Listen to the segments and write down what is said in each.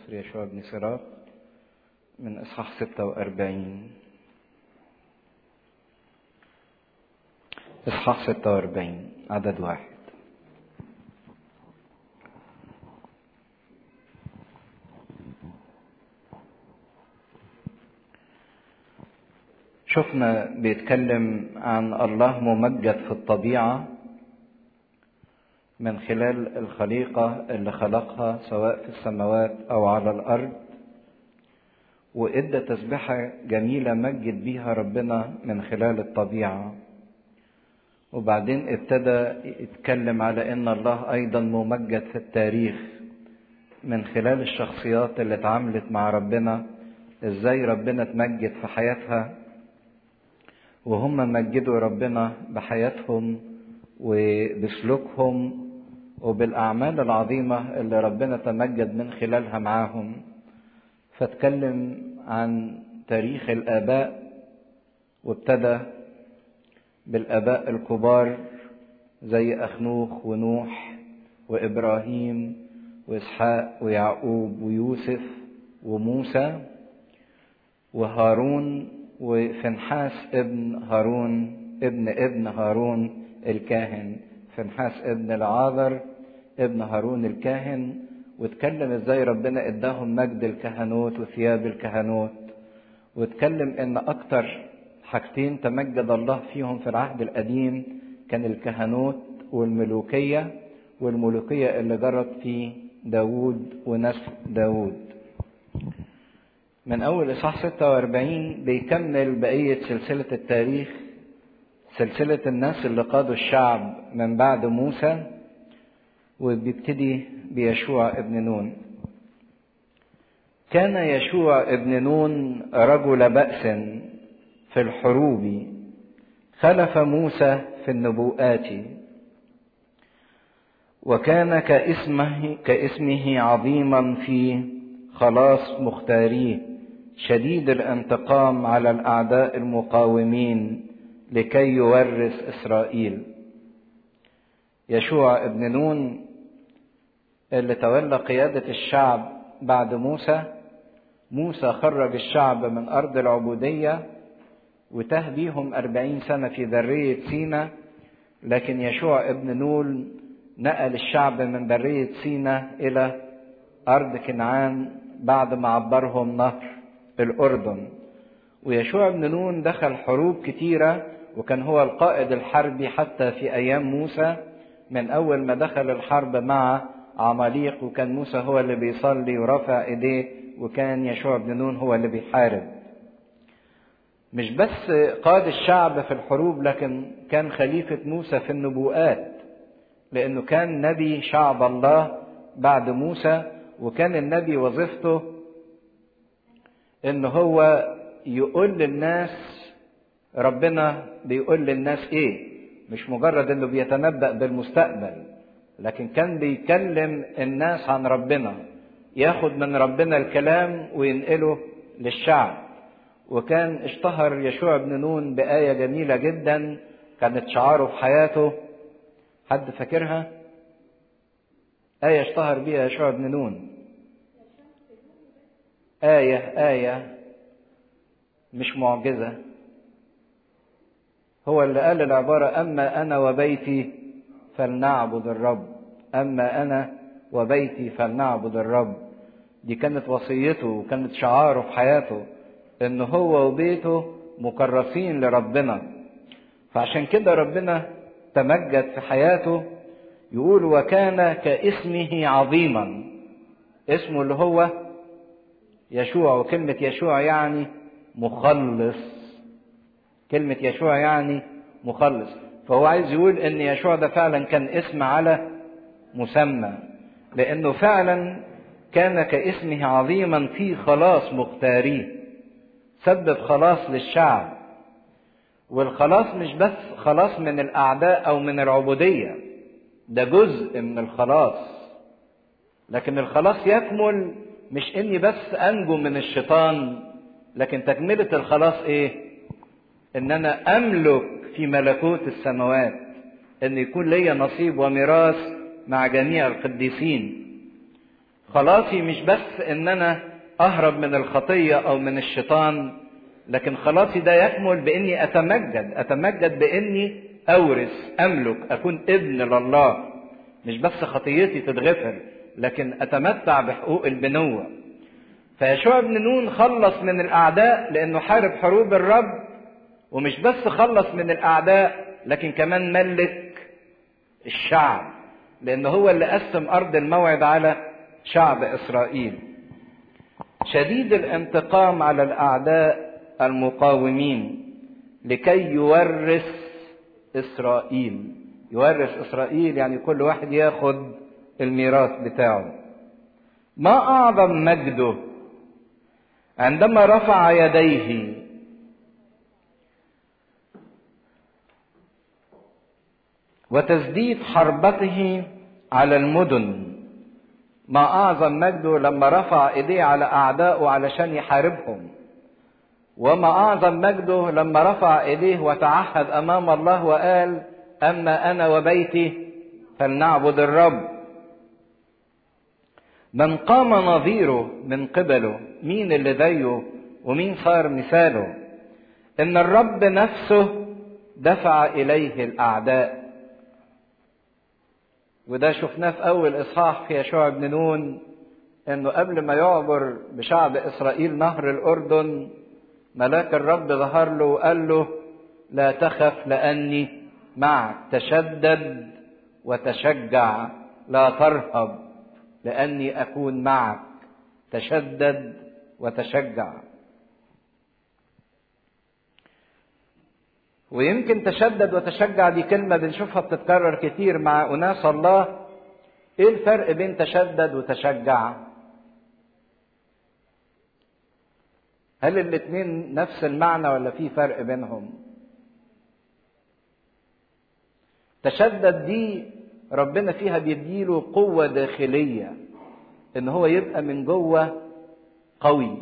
سفر يشوع بن سراق من إصحاح 46 إصحاح 46 عدد واحد شفنا بيتكلم عن الله ممجد في الطبيعة من خلال الخليقة اللي خلقها سواء في السماوات أو على الأرض وإدى تسبحة جميلة مجد بيها ربنا من خلال الطبيعة وبعدين ابتدى يتكلم على ان الله ايضا ممجد في التاريخ من خلال الشخصيات اللي اتعاملت مع ربنا ازاي ربنا اتمجد في حياتها وهم مجدوا ربنا بحياتهم وبسلوكهم وبالاعمال العظيمه اللي ربنا تمجد من خلالها معاهم فاتكلم عن تاريخ الاباء وابتدى بالآباء الكبار زي أخنوخ ونوح وإبراهيم وإسحاق ويعقوب ويوسف وموسى وهارون وفنحاس ابن هارون ابن ابن هارون الكاهن فنحاس ابن العاذر ابن هارون الكاهن واتكلم ازاي ربنا اداهم مجد الكهنوت وثياب الكهنوت واتكلم ان اكتر حاجتين تمجد الله فيهم في العهد القديم كان الكهنوت والملوكية والملوكية اللي جرت في داوود ونسل داوود من أول إصحاح 46 بيكمل بقية سلسلة التاريخ سلسلة الناس اللي قادوا الشعب من بعد موسى وبيبتدي بيشوع ابن نون كان يشوع ابن نون رجل بأس في الحروب خلف موسى في النبوءات وكان كاسمه كاسمه عظيما في خلاص مختاريه شديد الانتقام على الاعداء المقاومين لكي يورث اسرائيل يشوع ابن نون اللي تولى قياده الشعب بعد موسى موسى خرج الشعب من ارض العبوديه وتاه بيهم أربعين سنة في برية سينا لكن يشوع ابن نون نقل الشعب من برية سينا إلى أرض كنعان بعد ما عبرهم نهر الأردن ويشوع ابن نون دخل حروب كتيرة وكان هو القائد الحربي حتى في أيام موسى من أول ما دخل الحرب مع عماليق وكان موسى هو اللي بيصلي ورافع إيديه وكان يشوع ابن نون هو اللي بيحارب مش بس قاد الشعب في الحروب لكن كان خليفة موسى في النبوءات لأنه كان نبي شعب الله بعد موسى وكان النبي وظيفته إن هو يقول للناس ربنا بيقول للناس إيه مش مجرد إنه بيتنبأ بالمستقبل لكن كان بيكلم الناس عن ربنا ياخد من ربنا الكلام وينقله للشعب وكان اشتهر يشوع بن نون بآية جميلة جدا كانت شعاره في حياته حد فاكرها؟ آية اشتهر بيها يشوع بن نون آية آية مش معجزة هو اللي قال العبارة أما أنا وبيتي فلنعبد الرب أما أنا وبيتي فلنعبد الرب دي كانت وصيته وكانت شعاره في حياته ان هو وبيته مكرسين لربنا فعشان كده ربنا تمجد في حياته يقول وكان كاسمه عظيما اسمه اللي هو يشوع وكلمة يشوع يعني مخلص كلمة يشوع يعني مخلص فهو عايز يقول ان يشوع ده فعلا كان اسم على مسمى لانه فعلا كان كاسمه عظيما في خلاص مختاريه سبب خلاص للشعب والخلاص مش بس خلاص من الاعداء او من العبوديه ده جزء من الخلاص لكن الخلاص يكمل مش اني بس انجو من الشيطان لكن تكمله الخلاص ايه ان انا املك في ملكوت السماوات ان يكون ليا نصيب وميراث مع جميع القديسين خلاصي مش بس ان انا اهرب من الخطيه او من الشيطان لكن خلاصي ده يكمل باني اتمجد اتمجد باني اورث املك اكون ابن لله مش بس خطيتي تتغفر لكن اتمتع بحقوق البنوه فيشوع بن نون خلص من الاعداء لانه حارب حروب الرب ومش بس خلص من الاعداء لكن كمان ملك الشعب لان هو اللي قسم ارض الموعد على شعب اسرائيل شديد الانتقام على الاعداء المقاومين لكي يورث اسرائيل يورث اسرائيل يعني كل واحد ياخد الميراث بتاعه ما اعظم مجده عندما رفع يديه وتسديد حربته على المدن ما اعظم مجده لما رفع ايديه على اعدائه علشان يحاربهم وما اعظم مجده لما رفع ايديه وتعهد امام الله وقال اما انا وبيتي فلنعبد الرب من قام نظيره من قبله مين اللي زيه ومين صار مثاله ان الرب نفسه دفع اليه الاعداء وده شفناه في اول اصحاح في يشوع بن نون انه قبل ما يعبر بشعب اسرائيل نهر الاردن ملاك الرب ظهر له وقال له لا تخف لاني معك تشدد وتشجع لا ترهب لاني اكون معك تشدد وتشجع ويمكن تشدد وتشجع دي كلمة بنشوفها بتتكرر كتير مع أناس الله إيه الفرق بين تشدد وتشجع؟ هل الاتنين نفس المعنى ولا في فرق بينهم؟ تشدد دي ربنا فيها بيديله قوة داخلية إن هو يبقى من جوه قوي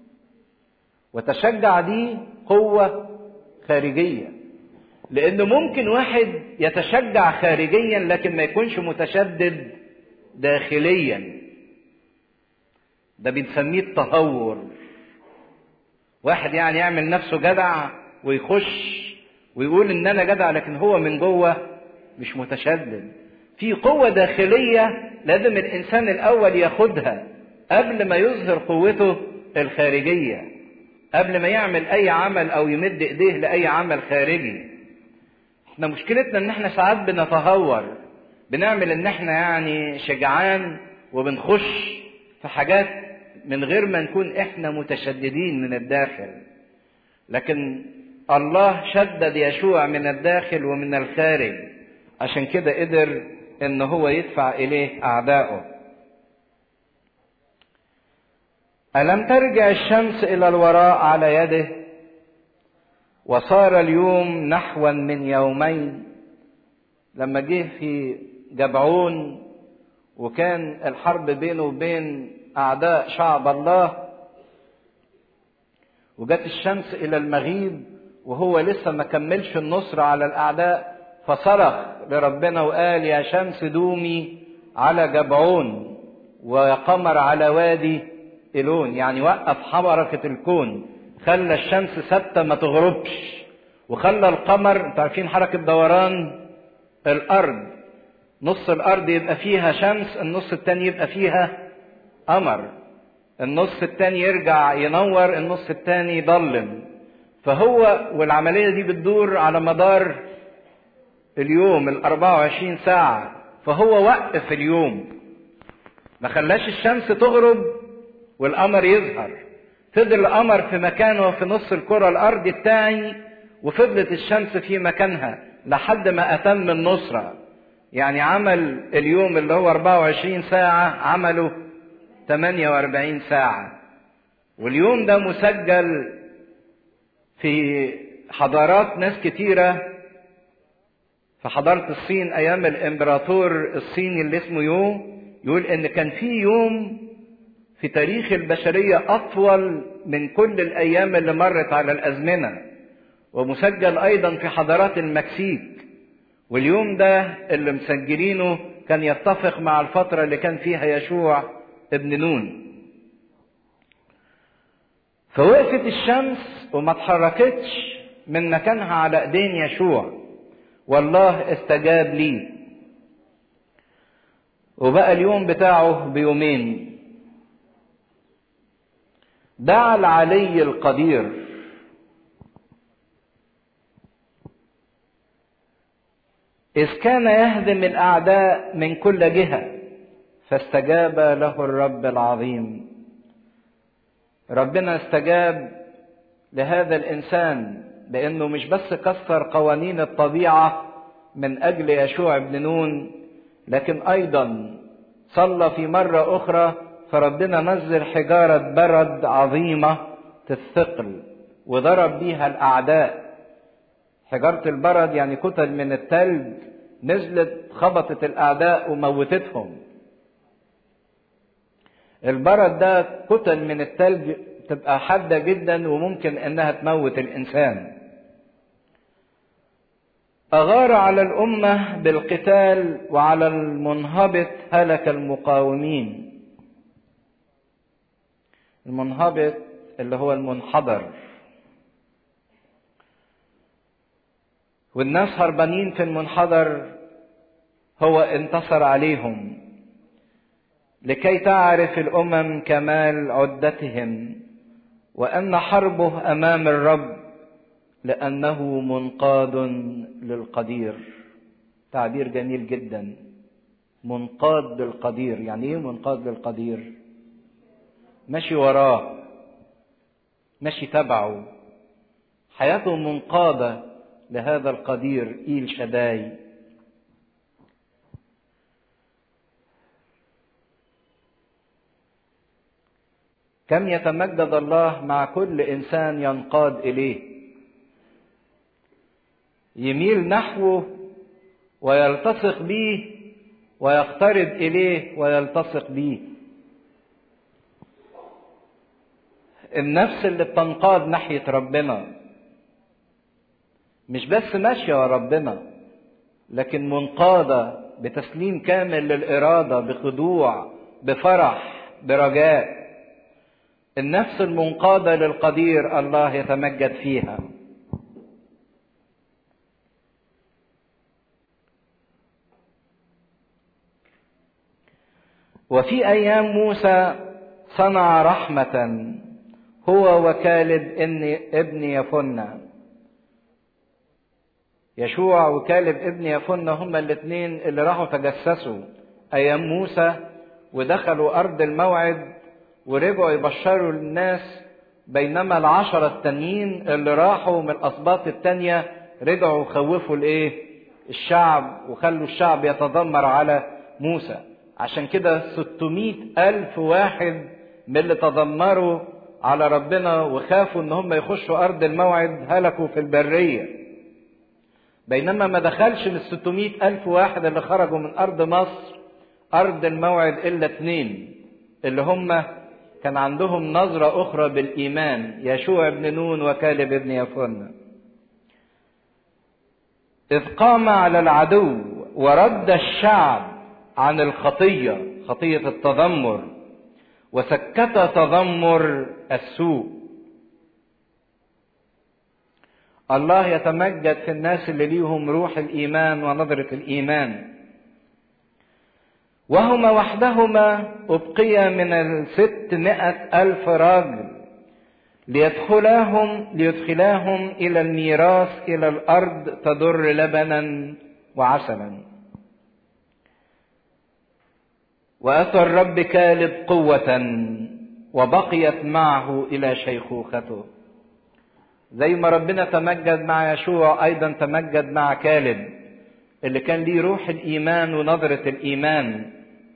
وتشجع دي قوة خارجية لأنه ممكن واحد يتشجع خارجيا لكن ما يكونش متشدد داخليا ده بنسميه التهور واحد يعني يعمل نفسه جدع ويخش ويقول ان انا جدع لكن هو من جوه مش متشدد في قوة داخلية لازم الإنسان الأول ياخدها قبل ما يظهر قوته الخارجية قبل ما يعمل أي عمل أو يمد إيديه لأي عمل خارجي احنا مشكلتنا ان احنا ساعات بنتهور بنعمل ان احنا يعني شجعان وبنخش في حاجات من غير ما نكون احنا متشددين من الداخل لكن الله شدد يشوع من الداخل ومن الخارج عشان كده قدر ان هو يدفع اليه اعدائه الم ترجع الشمس الى الوراء على يده وصار اليوم نحوا من يومين لما جه في جبعون وكان الحرب بينه وبين اعداء شعب الله وجت الشمس الى المغيب وهو لسه ما كملش النصر على الاعداء فصرخ لربنا وقال يا شمس دومي على جبعون ويا قمر على وادي إلون يعني وقف حركة الكون خلى الشمس ثابتة ما تغربش وخلى القمر انتوا عارفين حركة دوران الأرض نص الأرض يبقى فيها شمس النص التاني يبقى فيها قمر النص التاني يرجع ينور النص التاني يضلم فهو والعملية دي بتدور على مدار اليوم ال 24 ساعة فهو وقف اليوم ما خلاش الشمس تغرب والقمر يظهر فضل القمر في مكانه في نص الكرة الأرض التاني وفضلت الشمس في مكانها لحد ما أتم النصرة يعني عمل اليوم اللي هو 24 ساعة عمله 48 ساعة واليوم ده مسجل في حضارات ناس كتيرة في حضارة الصين أيام الإمبراطور الصيني اللي اسمه يو يقول إن كان في يوم في تاريخ البشرية أطول من كل الأيام اللي مرت على الأزمنة ومسجل أيضا في حضارات المكسيك واليوم ده اللي مسجلينه كان يتفق مع الفترة اللي كان فيها يشوع ابن نون فوقفت الشمس وما اتحركتش من مكانها على ايدين يشوع والله استجاب لي وبقى اليوم بتاعه بيومين دعا العلي القدير إذ كان يهدم الأعداء من كل جهة فاستجاب له الرب العظيم ربنا استجاب لهذا الإنسان لأنه مش بس كسر قوانين الطبيعة من أجل يشوع بن نون لكن أيضا صلى في مرة أخرى فربنا نزل حجارة برد عظيمة الثقل وضرب بيها الأعداء حجارة البرد يعني كتل من التلج نزلت خبطت الأعداء وموتتهم البرد ده كتل من التلج تبقى حادة جدا وممكن انها تموت الانسان أغار على الأمة بالقتال وعلى المنهبط هلك المقاومين المنهبط اللي هو المنحدر والناس هربانين في المنحدر هو انتصر عليهم لكي تعرف الامم كمال عدتهم وان حربه امام الرب لانه منقاد للقدير تعبير جميل جدا منقاد للقدير يعني ايه منقاد للقدير ماشي وراه ماشي تبعه حياته منقاده لهذا القدير ايل شداي كم يتمجد الله مع كل انسان ينقاد اليه يميل نحوه ويلتصق به ويقترب اليه ويلتصق به النفس اللي بتنقاد ناحيه ربنا مش بس ماشيه ورا ربنا لكن منقاده بتسليم كامل للاراده بخضوع بفرح برجاء النفس المنقاده للقدير الله يتمجد فيها وفي ايام موسى صنع رحمه هو وكالب ابن ابن يفنه يشوع وكالب ابن يفنة هما الاثنين اللي راحوا تجسسوا ايام موسى ودخلوا ارض الموعد ورجعوا يبشروا الناس بينما العشرة التانيين اللي راحوا من الاسباط التانية رجعوا خوفوا الايه الشعب وخلوا الشعب يتذمر على موسى عشان كده 600 ألف واحد من اللي تذمروا على ربنا وخافوا ان هم يخشوا ارض الموعد هلكوا في البريه بينما ما دخلش من 600 ألف واحد اللي خرجوا من أرض مصر أرض الموعد إلا اثنين اللي هم كان عندهم نظرة أخرى بالإيمان يشوع بن نون وكالب بن يفن إذ قام على العدو ورد الشعب عن الخطية خطية التذمر وسكت تذمر السوء الله يتمجد في الناس اللي ليهم روح الإيمان ونظرة الإيمان وهما وحدهما أبقي من الستمائة ألف راجل ليدخلاهم ليدخلاهم إلى الميراث إلى الأرض تدر لبنا وعسلا وأتى الرب كالب قوة وبقيت معه إلى شيخوخته زي ما ربنا تمجد مع يشوع ايضا تمجد مع كالب اللي كان ليه روح الايمان ونظره الايمان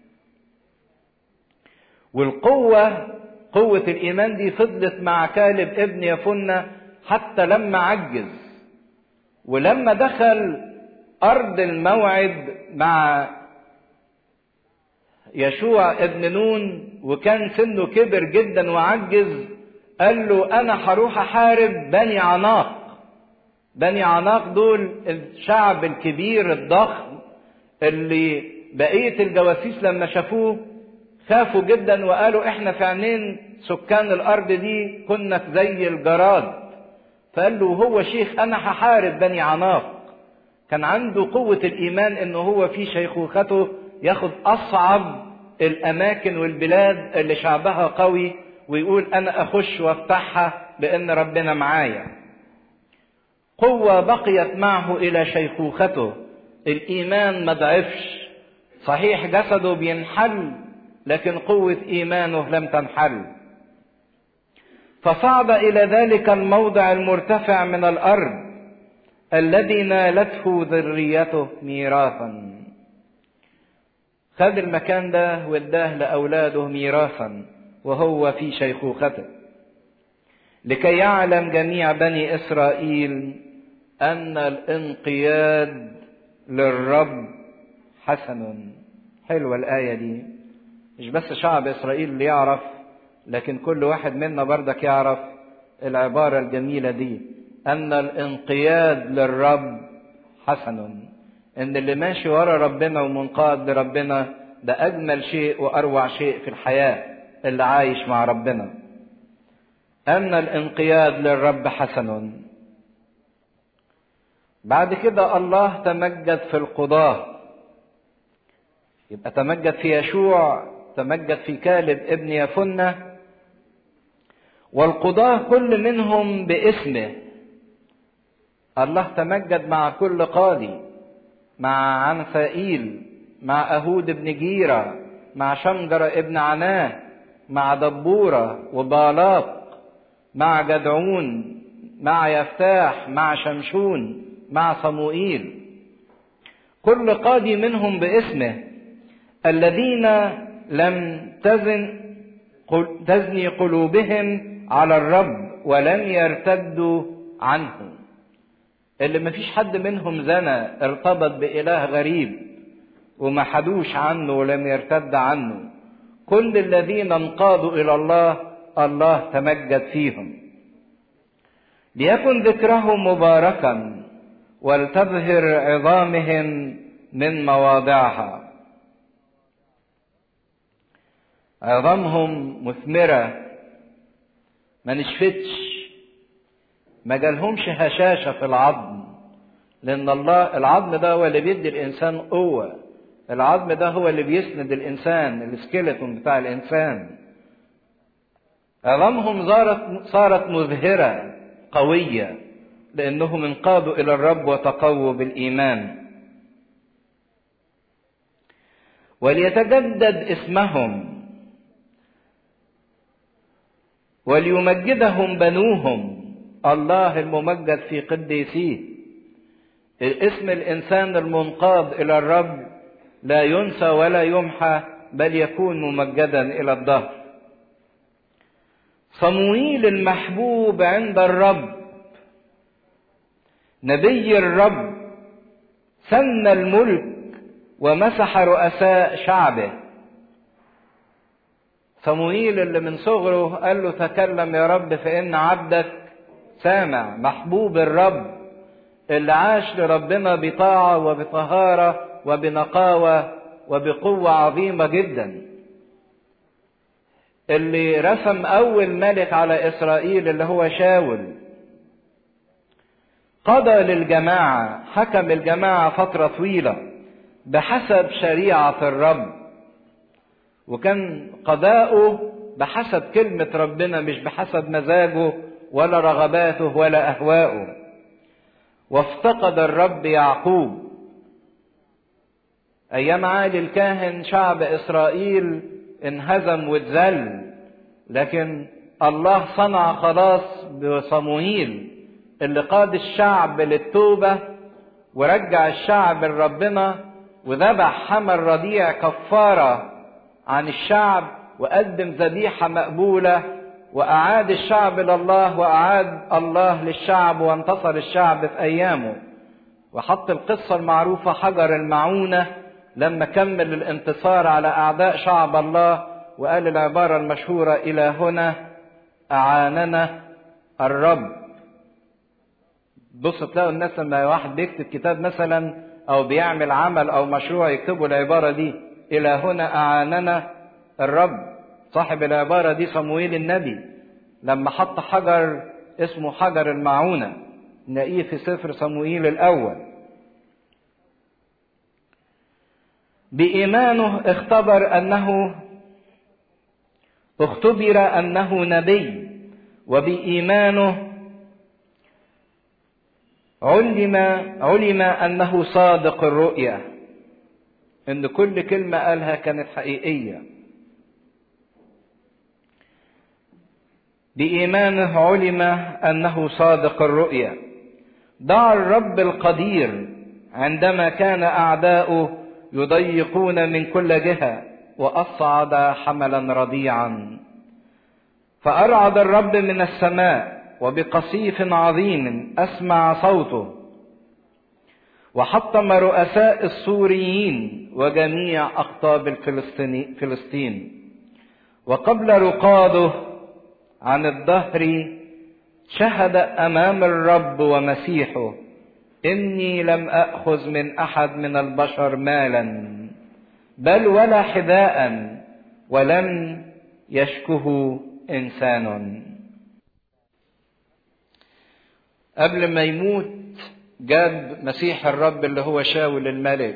والقوه قوه الايمان دي فضلت مع كالب ابن يفنة حتى لما عجز ولما دخل ارض الموعد مع يشوع ابن نون وكان سنه كبر جدا وعجز قال له انا هروح احارب بني عناق بني عناق دول الشعب الكبير الضخم اللي بقية الجواسيس لما شافوه خافوا جدا وقالوا احنا في عينين سكان الارض دي كنا زي الجراد فقال له هو شيخ انا هحارب بني عناق كان عنده قوة الإيمان إنه هو في شيخوخته ياخد أصعب الأماكن والبلاد اللي شعبها قوي ويقول أنا أخش وأفتحها لأن ربنا معايا. قوة بقيت معه إلى شيخوخته. الإيمان ما ضعفش. صحيح جسده بينحل لكن قوة إيمانه لم تنحل. فصعد إلى ذلك الموضع المرتفع من الأرض الذي نالته ذريته ميراثا خد المكان ده واداه لاولاده ميراثا وهو في شيخوخته لكي يعلم جميع بني اسرائيل ان الانقياد للرب حسن حلوه الايه دي مش بس شعب اسرائيل اللي يعرف لكن كل واحد منا بردك يعرف العباره الجميله دي أن الانقياد للرب حسن إن اللي ماشي ورا ربنا ومنقاد لربنا ده أجمل شيء وأروع شيء في الحياة اللي عايش مع ربنا أن الانقياد للرب حسن بعد كده الله تمجد في القضاة يبقى تمجد في يشوع تمجد في كالب ابن يفنة والقضاة كل منهم باسمه الله تمجد مع كل قاضي مع عنفائيل مع أهود بن جيرة مع شمجرة ابن عناه مع دبورة وبالاق مع جدعون مع يفتاح مع شمشون مع صموئيل كل قاضي منهم باسمه الذين لم تزن تزني قلوبهم على الرب ولم يرتدوا عنه اللي ما فيش حد منهم زنى ارتبط بإله غريب وما حدوش عنه ولم يرتد عنه كل الذين انقادوا إلى الله الله تمجد فيهم ليكن ذكرهم مباركا ولتظهر عظامهم من مواضعها عظامهم مثمرة ما نشفتش ما جالهمش هشاشة في العظم لأن الله العظم ده هو اللي بيدي الإنسان قوة العظم ده هو اللي بيسند الإنسان السكيلتون بتاع الإنسان عظامهم صارت صارت مزهرة قوية لأنهم انقادوا إلى الرب وتقووا بالإيمان وليتجدد اسمهم وليمجدهم بنوهم الله الممجد في قديسيه اسم الانسان المنقاد الى الرب لا ينسى ولا يمحى بل يكون ممجدا الى الدهر صموئيل المحبوب عند الرب نبي الرب سن الملك ومسح رؤساء شعبه صموئيل اللي من صغره قال له تكلم يا رب فإن عبدك سامع محبوب الرب اللي عاش لربنا بطاعة وبطهارة وبنقاوة وبقوة عظيمة جدا اللي رسم أول ملك على إسرائيل اللي هو شاول قضى للجماعة حكم الجماعة فترة طويلة بحسب شريعة الرب وكان قضاؤه بحسب كلمة ربنا مش بحسب مزاجه ولا رغباته ولا أهواؤه وافتقد الرب يعقوب أيام عالي الكاهن شعب إسرائيل انهزم واتذل لكن الله صنع خلاص بصموئيل اللي قاد الشعب للتوبة ورجع الشعب لربنا وذبح حمل رضيع كفارة عن الشعب وقدم ذبيحة مقبولة وأعاد الشعب لله وأعاد الله للشعب وانتصر الشعب في أيامه وحط القصة المعروفة حجر المعونة لما كمل الانتصار على أعداء شعب الله وقال العبارة المشهورة إلى هنا أعاننا الرب بص تلاقوا الناس لما واحد بيكتب كتاب مثلا أو بيعمل عمل أو مشروع يكتبوا العبارة دي إلى هنا أعاننا الرب صاحب العبارة دي صمويل النبي لما حط حجر اسمه حجر المعونة نلاقيه في سفر صموئيل الأول بإيمانه اختبر أنه اختبر أنه نبي وبإيمانه علم علم أنه صادق الرؤيا إن كل كلمة قالها كانت حقيقية بإيمانه علم أنه صادق الرؤيا دعا الرب القدير عندما كان أعداؤه يضيقون من كل جهة وأصعد حملا رضيعا فأرعد الرب من السماء وبقصيف عظيم أسمع صوته وحطم رؤساء السوريين وجميع أقطاب الفلسطين وقبل رقاده عن الدهر شهد امام الرب ومسيحه اني لم اخذ من احد من البشر مالا بل ولا حذاء ولم يشكه انسان قبل ما يموت جاب مسيح الرب اللي هو شاول الملك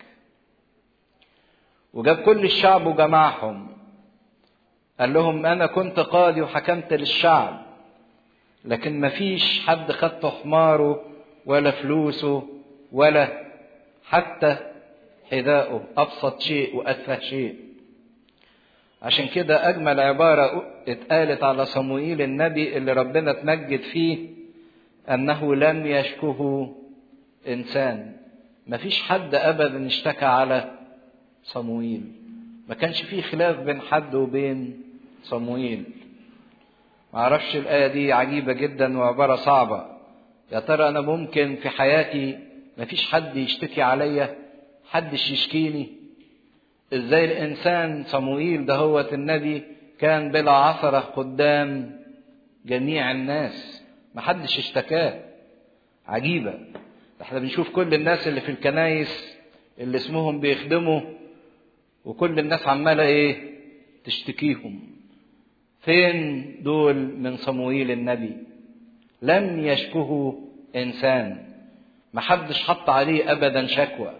وجاب كل الشعب وجمعهم قال لهم انا كنت قاضي وحكمت للشعب لكن مفيش حد خدت حماره ولا فلوسه ولا حتى حذاءه ابسط شيء واتفه شيء عشان كده اجمل عباره اتقالت على صموئيل النبي اللي ربنا تمجد فيه انه لم يشكه انسان مفيش حد ابدا اشتكى على صموئيل ما كانش فيه خلاف بين حد وبين صموئيل ما اعرفش الايه دي عجيبه جدا وعباره صعبه يا ترى انا ممكن في حياتي ما فيش حد يشتكي عليا حدش يشكيني ازاي الانسان صموئيل دهوت النبي كان بلا عثره قدام جميع الناس ما حدش اشتكاه عجيبه احنا بنشوف كل الناس اللي في الكنايس اللي اسمهم بيخدموا وكل الناس عماله ايه تشتكيهم فين دول من صموئيل النبي لم يشكه انسان محدش حط عليه ابدا شكوى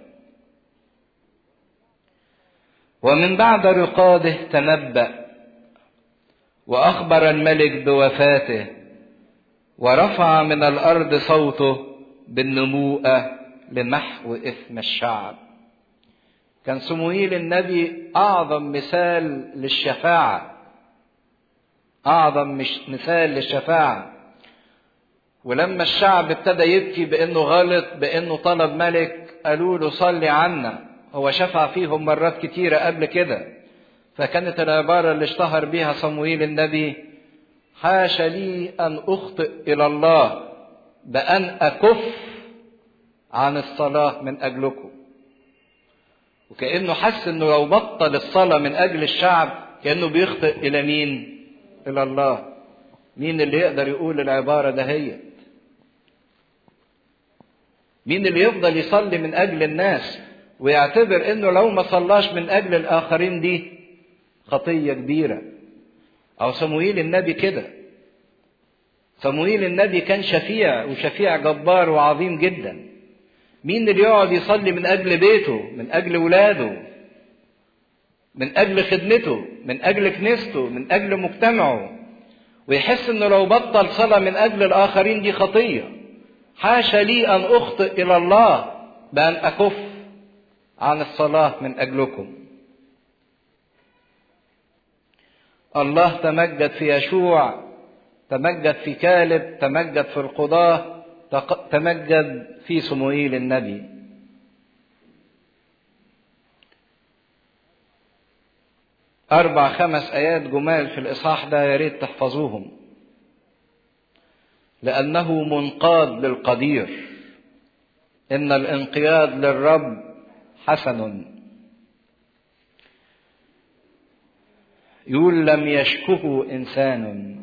ومن بعد رقاده تنبأ وأخبر الملك بوفاته ورفع من الأرض صوته بالنموءة لمحو إثم الشعب كان صموئيل النبي أعظم مثال للشفاعة أعظم مش مثال للشفاعة ولما الشعب ابتدى يبكي بأنه غلط بأنه طلب ملك قالوا له صلي عنا هو شفع فيهم مرات كتيرة قبل كده فكانت العبارة اللي اشتهر بها صموئيل النبي حاش لي أن أخطئ إلى الله بأن أكف عن الصلاة من أجلكم وكأنه حس أنه لو بطل الصلاة من أجل الشعب كأنه بيخطئ إلى مين؟ إلى الله مين اللي يقدر يقول العبارة دهيت مين اللي يفضل يصلي من أجل الناس ويعتبر انه لو ما صلاش من اجل الاخرين دي خطيه كبيره او صموئيل النبي كده صموئيل النبي كان شفيع وشفيع جبار وعظيم جدا مين اللي يقعد يصلي من اجل بيته من اجل ولاده من اجل خدمته من اجل كنيسته من اجل مجتمعه ويحس انه لو بطل صلاه من اجل الاخرين دي خطيه حاشا لي ان اخطئ الى الله بان اكف عن الصلاة من أجلكم. الله تمجد في يشوع، تمجد في كالب، تمجد في القضاة، تمجد في صموئيل النبي. أربع خمس آيات جمال في الإصحاح ده يا ريت تحفظوهم. لأنه منقاد للقدير. إن الانقياد للرب حسن يقول لم يشكه انسان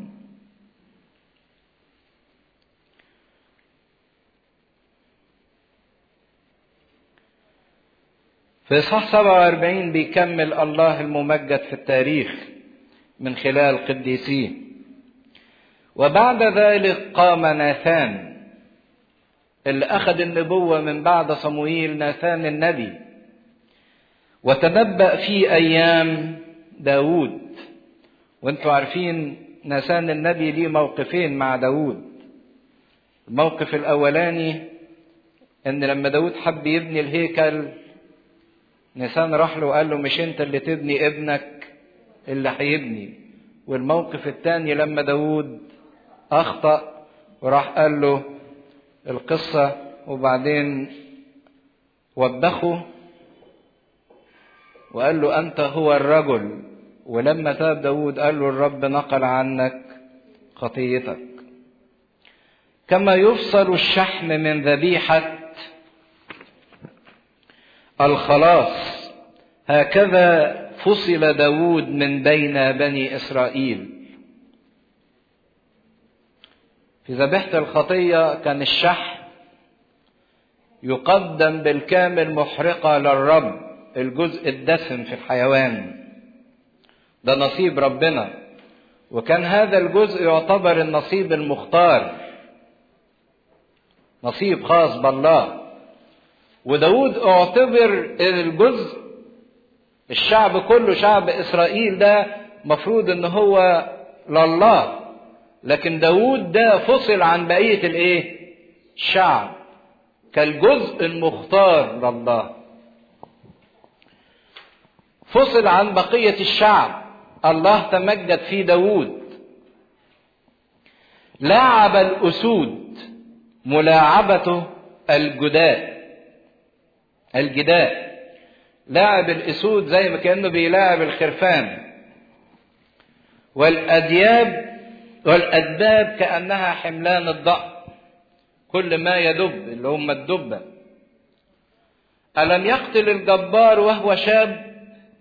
في إصحاح 47 بيكمل الله الممجد في التاريخ من خلال قديسيه وبعد ذلك قام ناثان اللي أخذ النبوة من بعد صموئيل ناثان النبي وتنبأ في أيام داود وانتوا عارفين ناثان النبي ليه موقفين مع داود الموقف الأولاني إن لما داود حب يبني الهيكل نيسان راح له وقال له مش انت اللي تبني ابنك اللي هيبني والموقف الثاني لما داود اخطا وراح قال له القصه وبعدين وبخه وقال له انت هو الرجل ولما تاب داود قال له الرب نقل عنك خطيتك كما يفصل الشحم من ذبيحه الخلاص هكذا فصل داود من بين بني إسرائيل في ذبيحة الخطية كان الشحم يقدم بالكامل محرقة للرب الجزء الدسم في الحيوان ده نصيب ربنا وكان هذا الجزء يعتبر النصيب المختار نصيب خاص بالله وداود اعتبر الجزء الشعب كله شعب اسرائيل ده مفروض ان هو لله لكن داود ده فصل عن بقية الايه الشعب كالجزء المختار لله فصل عن بقية الشعب الله تمجد في داود لاعب الأسود ملاعبته الجداد الجداء لاعب الاسود زي ما كانه بيلاعب الخرفان والادياب والادباب كانها حملان الضأن كل ما يدب اللي هم الدبه الم يقتل الجبار وهو شاب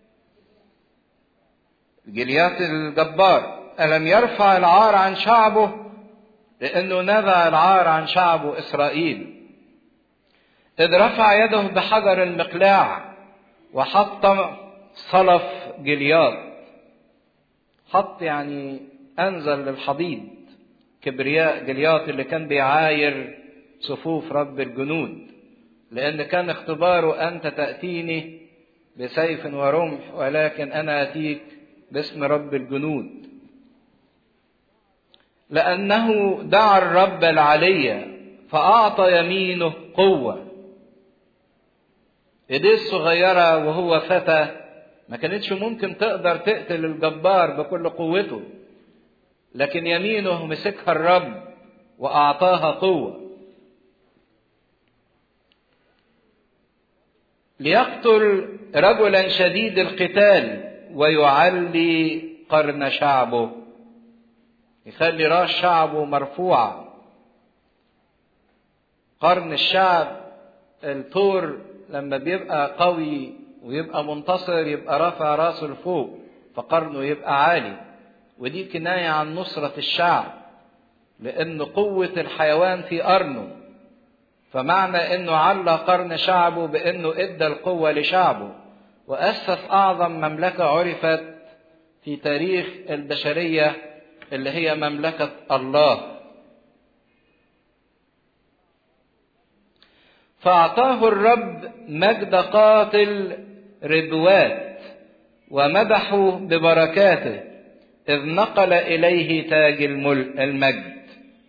جليات الجبار الم يرفع العار عن شعبه لانه نزع العار عن شعبه اسرائيل إذ رفع يده بحجر المقلاع وحط صلف جلياط حط يعني أنزل للحضيض كبرياء جلياط اللي كان بيعاير صفوف رب الجنود لأن كان اختباره أنت تأتيني بسيف ورمح ولكن أنا أتيك باسم رب الجنود لأنه دعا الرب العلي فأعطى يمينه قوة ايديه الصغيرة وهو فتى ما كانتش ممكن تقدر تقتل الجبار بكل قوته لكن يمينه مسكها الرب وأعطاها قوة ليقتل رجلا شديد القتال ويعلي قرن شعبه يخلي راس شعبه مرفوعة قرن الشعب الطور لما بيبقى قوي ويبقى منتصر يبقى رافع راسه لفوق فقرنه يبقى عالي ودي كناية عن نصرة الشعب لأن قوة الحيوان في قرنه فمعنى انه على قرن شعبه بانه ادى القوة لشعبه واسس اعظم مملكة عرفت في تاريخ البشرية اللي هي مملكة الله فأعطاه الرب مجد قاتل ربوات ومدحه ببركاته إذ نقل إليه تاج المجد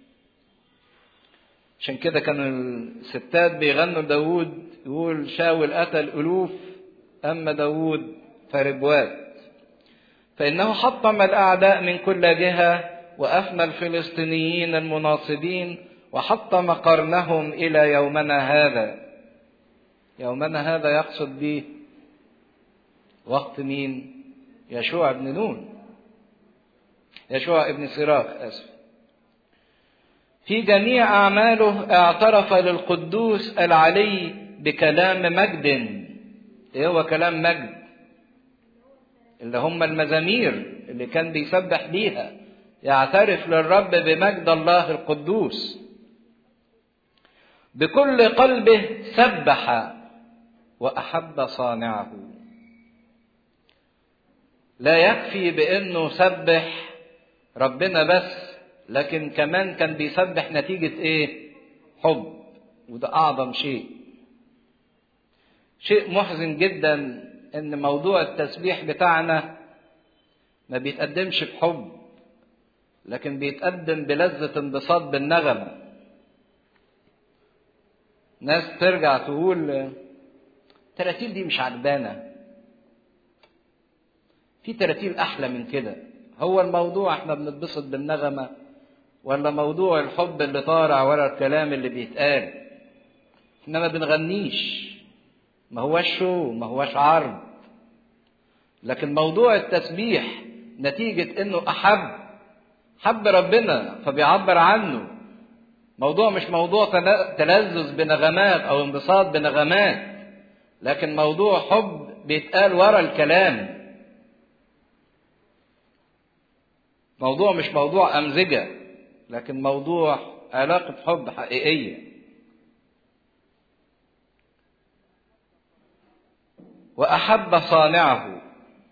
عشان كده كانوا الستات بيغنوا داود يقول شاول قتل ألوف أما داود فربوات فإنه حطم الأعداء من كل جهة وأفنى الفلسطينيين المناصبين وحطم قرنهم إلى يومنا هذا يومنا هذا يقصد به وقت مين يشوع بن نون يشوع ابن سراخ آسف في جميع أعماله اعترف للقدوس العلي بكلام مجد إيه هو كلام مجد اللي هم المزامير اللي كان بيسبح بيها يعترف للرب بمجد الله القدوس بكل قلبه سبح وأحب صانعه لا يكفي بأنه سبح ربنا بس لكن كمان كان بيسبح نتيجة إيه؟ حب وده أعظم شيء شيء محزن جدا إن موضوع التسبيح بتاعنا ما بيتقدمش بحب لكن بيتقدم بلذة انبساط بالنغمة ناس ترجع تقول التراتيل دي مش عجبانة في تراتيل أحلى من كده هو الموضوع احنا بنتبسط بالنغمة ولا موضوع الحب اللي طارع ورا الكلام اللي بيتقال احنا ما بنغنيش ما هوش شو ما هوش عرض لكن موضوع التسبيح نتيجة انه احب حب ربنا فبيعبر عنه موضوع مش موضوع تلذذ بنغمات او انبساط بنغمات لكن موضوع حب بيتقال ورا الكلام موضوع مش موضوع امزجه لكن موضوع علاقه حب حقيقيه واحب صانعه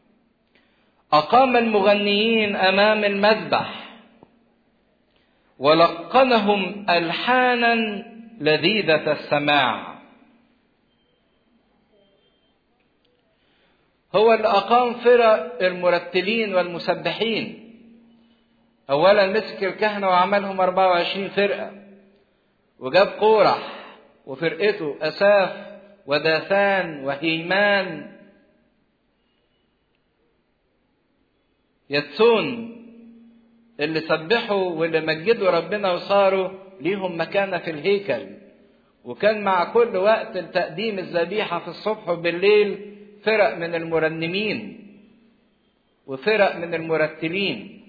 اقام المغنيين امام المذبح ولقنهم الحانا لذيذه السماع هو اللي اقام فرق المرتلين والمسبحين اولا مسك الكهنه وعملهم 24 فرقه وجاب قورح وفرقته اساف وداثان وهيمان يتسون اللي سبحوا واللي مجدوا ربنا وصاروا ليهم مكانة في الهيكل وكان مع كل وقت تقديم الذبيحة في الصبح وبالليل فرق من المرنمين وفرق من المرتلين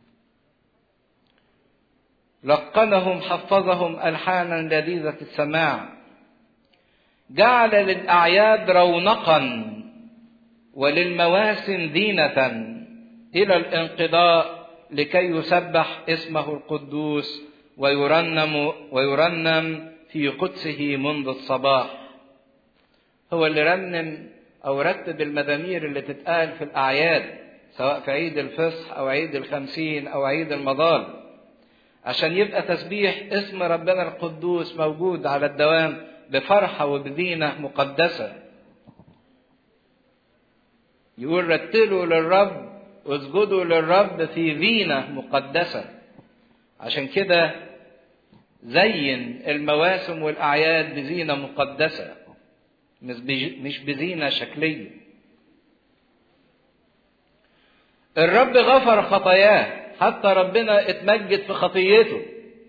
لقنهم حفظهم ألحانا لذيذة السماع جعل للأعياد رونقا وللمواسم زينة إلى الانقضاء لكي يسبح اسمه القدوس ويرنم ويرنم في قدسه منذ الصباح هو اللي رنم أو رتب المزامير اللي تتقال في الأعياد سواء في عيد الفصح أو عيد الخمسين أو عيد المضال عشان يبقى تسبيح اسم ربنا القدوس موجود على الدوام بفرحة وبزينة مقدسة يقول رتلوا للرب واسجدوا للرب في زينة مقدسة عشان كده زين المواسم والأعياد بزينة مقدسة مش بزينة شكلية الرب غفر خطاياه حتى ربنا اتمجد في خطيته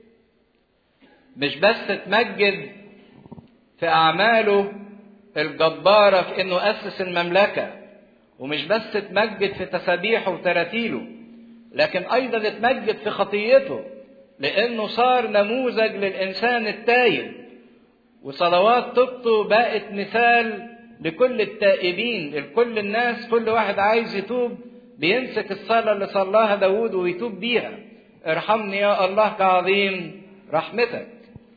مش بس اتمجد في أعماله الجبارة في إنه أسس المملكة ومش بس اتمجد في تسابيحه وتراتيله لكن أيضا اتمجد في خطيته لأنه صار نموذج للإنسان التايب وصلوات توبته بقت مثال لكل التائبين لكل الناس كل واحد عايز يتوب بيمسك الصلاة اللي صلاها داود ويتوب بيها ارحمني يا الله كعظيم رحمتك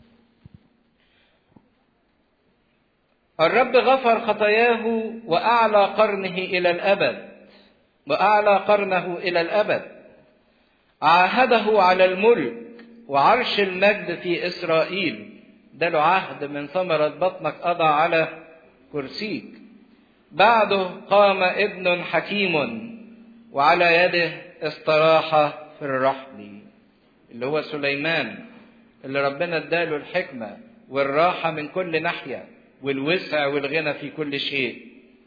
الرب غفر خطاياه وأعلى قرنه إلى الأبد وأعلى قرنه إلى الأبد عاهده على الملك وعرش المجد في إسرائيل ده له عهد من ثمرة بطنك قضى على كرسيك بعده قام ابن حكيم وعلى يده استراح في الرحل اللي هو سليمان اللي ربنا اداله الحكمة والراحة من كل ناحية والوسع والغنى في كل شيء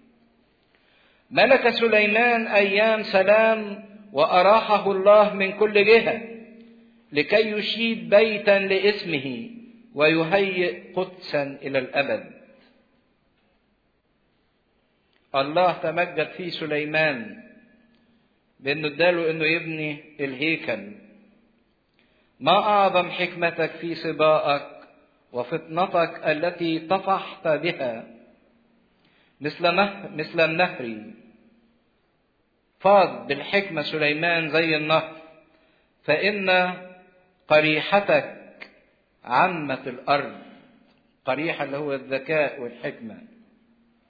ملك سليمان ايام سلام واراحه الله من كل جهه لكي يشيد بيتا لاسمه ويهيئ قدسا الى الابد الله تمجد في سليمان بانه اداله انه يبني الهيكل ما اعظم حكمتك في صبائك وفطنتك التي طفحت بها مثل نهر مثل النهر فاض بالحكمة سليمان زي النهر فإن قريحتك عمت الأرض قريحة اللي هو الذكاء والحكمة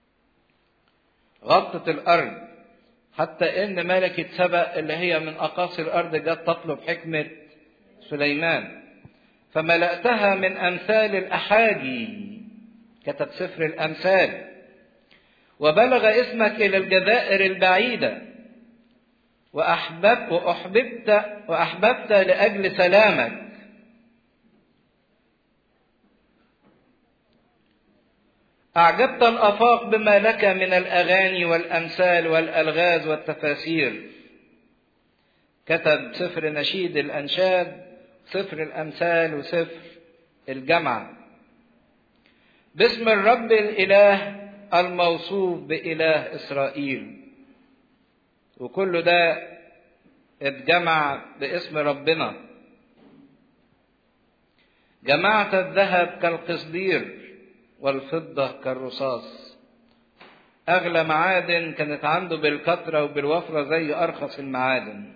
غطت الأرض حتى إن ملكة سبأ اللي هي من أقاصي الأرض جت تطلب حكمة سليمان فملأتها من أمثال الأحاجي كتب سفر الأمثال وبلغ اسمك إلى الجزائر البعيدة وأحببت وأحببت وأحببت لأجل سلامك أعجبت الآفاق بما لك من الأغاني والأمثال والألغاز والتفاسير كتب سفر نشيد الأنشاد سفر الأمثال وسفر الجمع باسم الرب الإله الموصوف بإله إسرائيل وكل ده اتجمع باسم ربنا جمعت الذهب كالقصدير والفضة كالرصاص أغلى معادن كانت عنده بالكثرة وبالوفرة زي أرخص المعادن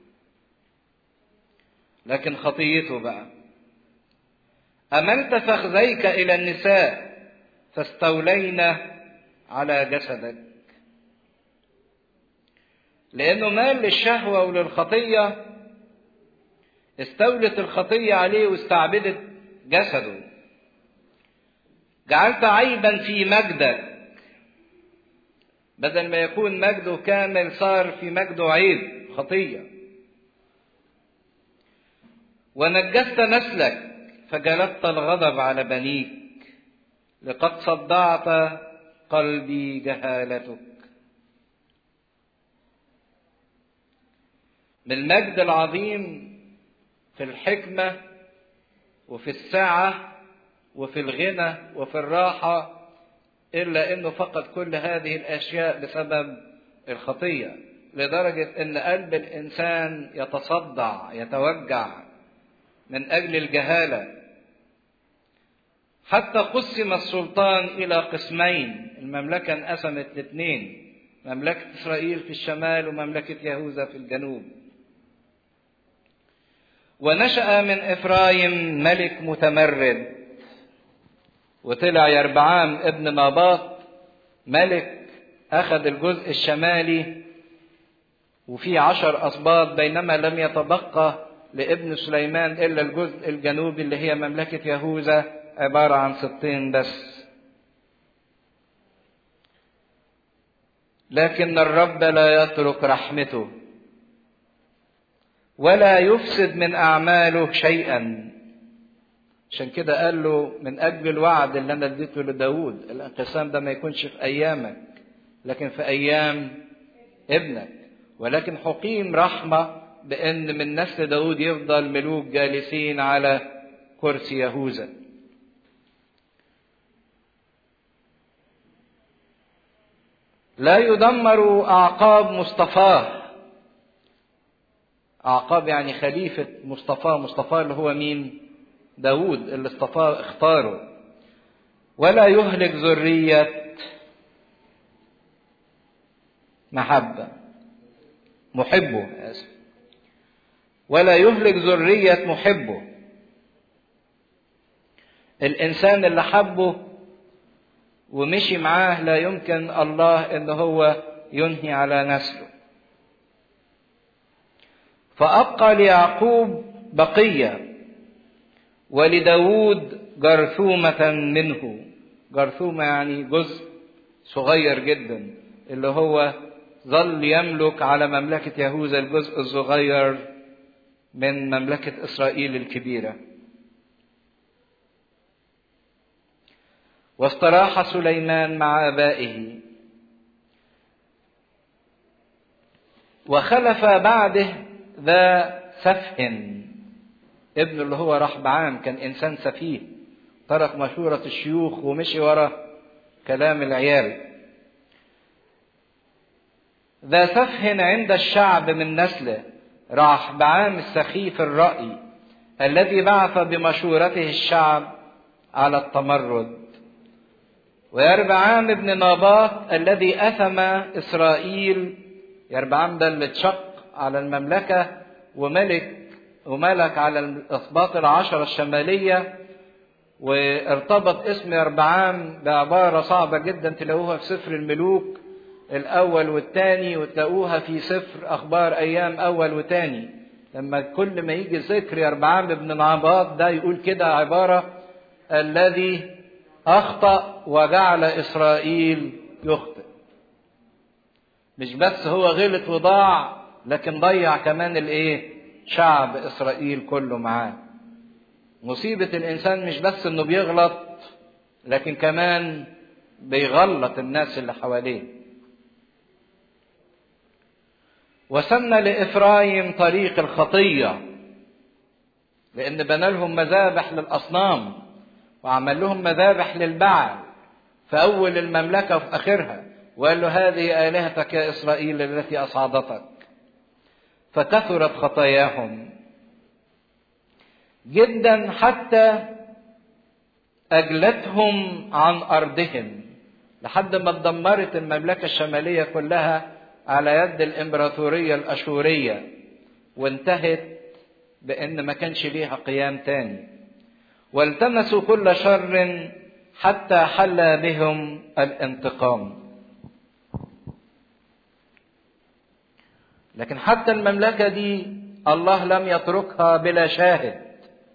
لكن خطيته بقى أملت فخذيك إلى النساء فاستولينا على جسدك لأنه مال للشهوة وللخطية استولت الخطية عليه واستعبدت جسده جعلت عيبا في مجدك بدل ما يكون مجده كامل صار في مجده عيب خطية ونجست نسلك فجلبت الغضب على بنيك لقد صدعت قلبي جهالتك من المجد العظيم في الحكمة وفي السعة وفي الغنى وفي الراحة إلا أنه فقد كل هذه الأشياء بسبب الخطية لدرجة أن قلب الإنسان يتصدع يتوجع من أجل الجهالة حتى قسم السلطان إلى قسمين المملكة انقسمت لاثنين مملكة إسرائيل في الشمال ومملكة يهوذا في الجنوب ونشأ من إفرايم ملك متمرد وطلع يربعام ابن ناباط ملك أخذ الجزء الشمالي وفي عشر أسباط بينما لم يتبقى لابن سليمان إلا الجزء الجنوبي اللي هي مملكة يهوذا عبارة عن ستين بس لكن الرب لا يترك رحمته ولا يفسد من أعماله شيئا عشان كده قال له من أجل الوعد اللي أنا اديته لداود الانقسام ده ما يكونش في أيامك لكن في أيام ابنك ولكن حقيم رحمة بأن من نسل داود يفضل ملوك جالسين على كرسي يهوذا لا يدمر أعقاب مصطفاه أعقاب يعني خليفة مصطفى مصطفى اللي هو مين داود اللي اصطفاه اختاره ولا يهلك ذرية محبة محبه آسف ولا يهلك ذرية محبه الإنسان اللي حبه ومشي معاه لا يمكن الله ان هو ينهي على نسله فأبقى ليعقوب بقية ولداود جرثومة منه جرثومة يعني جزء صغير جدا اللي هو ظل يملك على مملكة يهوذا الجزء الصغير من مملكة إسرائيل الكبيرة واستراح سليمان مع ابائه وخلف بعده ذا سفه ابنه اللي هو رحبعام كان انسان سفيه ترك مشورة الشيوخ ومشي ورا كلام العيال ذا سفه عند الشعب من نسله رحبعام السخيف الرأي الذي بعث بمشورته الشعب على التمرد ويربعام ابن ناباط الذي أثم إسرائيل يربعام ده اللي اتشق على المملكة وملك وملك على الأسباط العشرة الشمالية وارتبط اسم يربعام بعبارة صعبة جدا تلاقوها في سفر الملوك الأول والثاني وتلاقوها في سفر أخبار أيام أول وثاني لما كل ما يجي ذكر يربعام بن نعباط ده يقول كده عبارة الذي أخطأ وجعل إسرائيل يخطئ مش بس هو غلط وضاع لكن ضيع كمان الايه شعب اسرائيل كله معاه مصيبة الانسان مش بس انه بيغلط لكن كمان بيغلط الناس اللي حواليه وسن لإفرايم طريق الخطية لأن بنى لهم مذابح للأصنام وعمل لهم مذابح للبعل في أول المملكة وفي آخرها وقال له هذه آلهتك يا إسرائيل التي أصعدتك فكثرت خطاياهم جدا حتى أجلتهم عن أرضهم لحد ما اتدمرت المملكة الشمالية كلها على يد الإمبراطورية الأشورية وانتهت بأن ما كانش ليها قيام تاني والتمسوا كل شر حتى حل بهم الانتقام لكن حتى المملكة دي الله لم يتركها بلا شاهد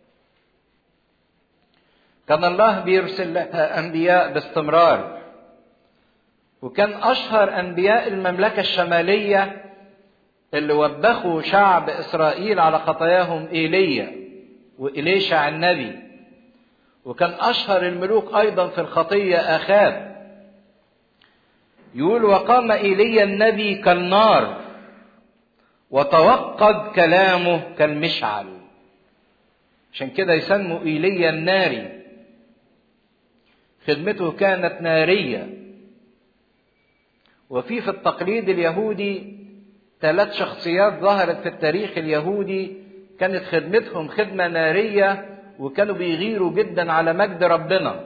كان الله بيرسل لها أنبياء باستمرار وكان أشهر أنبياء المملكة الشمالية اللي وبخوا شعب إسرائيل على خطاياهم إيليا وإليشع النبي وكان أشهر الملوك أيضا في الخطية آخاب يقول وقام إيليا النبي كالنار وتوقد كلامه كالمشعل عشان كده يسموا ايليا الناري خدمته كانت ناريه وفي في التقليد اليهودي ثلاث شخصيات ظهرت في التاريخ اليهودي كانت خدمتهم خدمه ناريه وكانوا بيغيروا جدا على مجد ربنا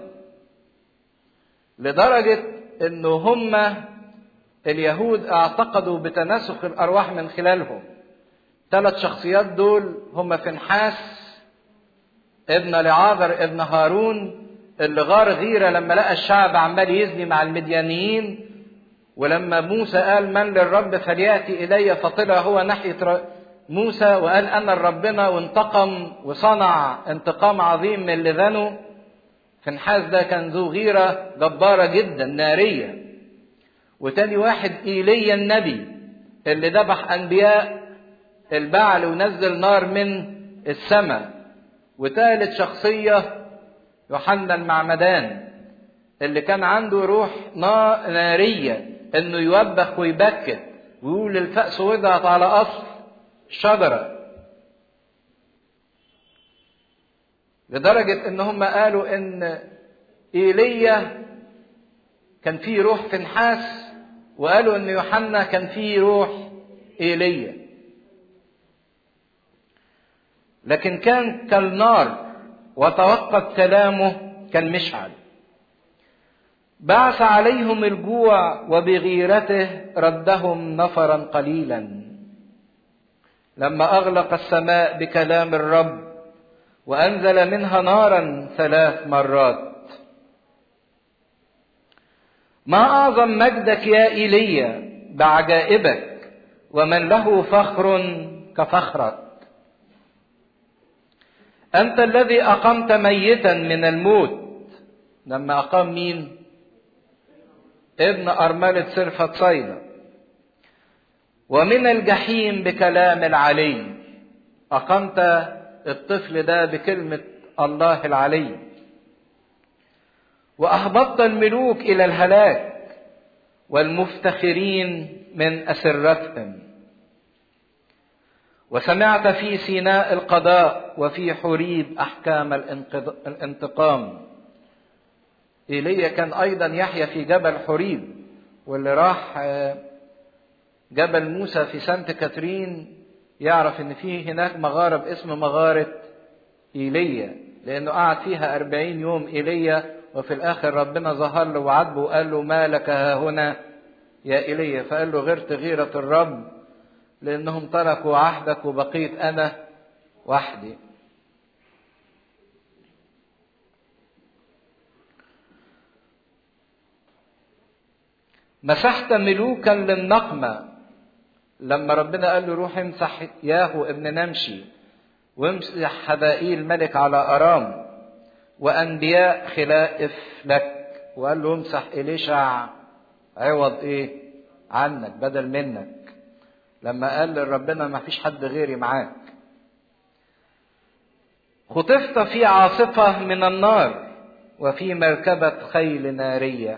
لدرجه ان هم اليهود اعتقدوا بتناسخ الارواح من خلالهم ثلاث شخصيات دول هم فنحاس ابن لعابر ابن هارون اللي غار غيرة لما لقى الشعب عمال يزني مع المديانيين ولما موسى قال من للرب فليأتي إلي فطلع هو ناحية موسى وقال أنا ربنا وانتقم وصنع انتقام عظيم من اللي ذنوا فنحاس ده كان ذو غيرة جبارة جدا نارية وتاني واحد ايليا النبي اللي ذبح انبياء البعل ونزل نار من السماء وثالث شخصيه يوحنا المعمدان اللي كان عنده روح ناريه انه يوبخ ويبكت ويقول الفأس وضعت على اصل شجره لدرجه ان هم قالوا ان ايليا كان فيه روح فنحاس وقالوا ان يوحنا كان فيه روح ايليا لكن كان كالنار وتوقد كلامه كالمشعل بعث عليهم الجوع وبغيرته ردهم نفرا قليلا لما اغلق السماء بكلام الرب وانزل منها نارا ثلاث مرات ما أعظم مجدك يا إيليا بعجائبك ومن له فخر كفخرك أنت الذي أقمت ميتا من الموت لما أقام مين؟ ابن أرملة سرفة صيدا ومن الجحيم بكلام العلي أقمت الطفل ده بكلمة الله العلي واهبطت الملوك الى الهلاك والمفتخرين من اسرتهم وسمعت في سيناء القضاء وفي حريب احكام الانتقام ايليا كان ايضا يحيى في جبل حريب واللي راح جبل موسى في سانت كاترين يعرف ان فيه هناك مغاره باسم مغاره ايليا لانه قعد فيها أربعين يوم ايليا وفي الآخر ربنا ظهر له وعاتبه وقال له ما لك ها هنا يا إيليا فقال له غرت غيرة الرب لأنهم تركوا عهدك وبقيت أنا وحدي مسحت ملوكا للنقمة لما ربنا قال له روح امسح ياهو ابن نمشي وامسح حبائيل ملك على أرام وأنبياء خلائف لك وقال له امسح إليشع عوض إيه عنك بدل منك لما قال لربنا ما فيش حد غيري معاك خطفت في عاصفة من النار وفي مركبة خيل نارية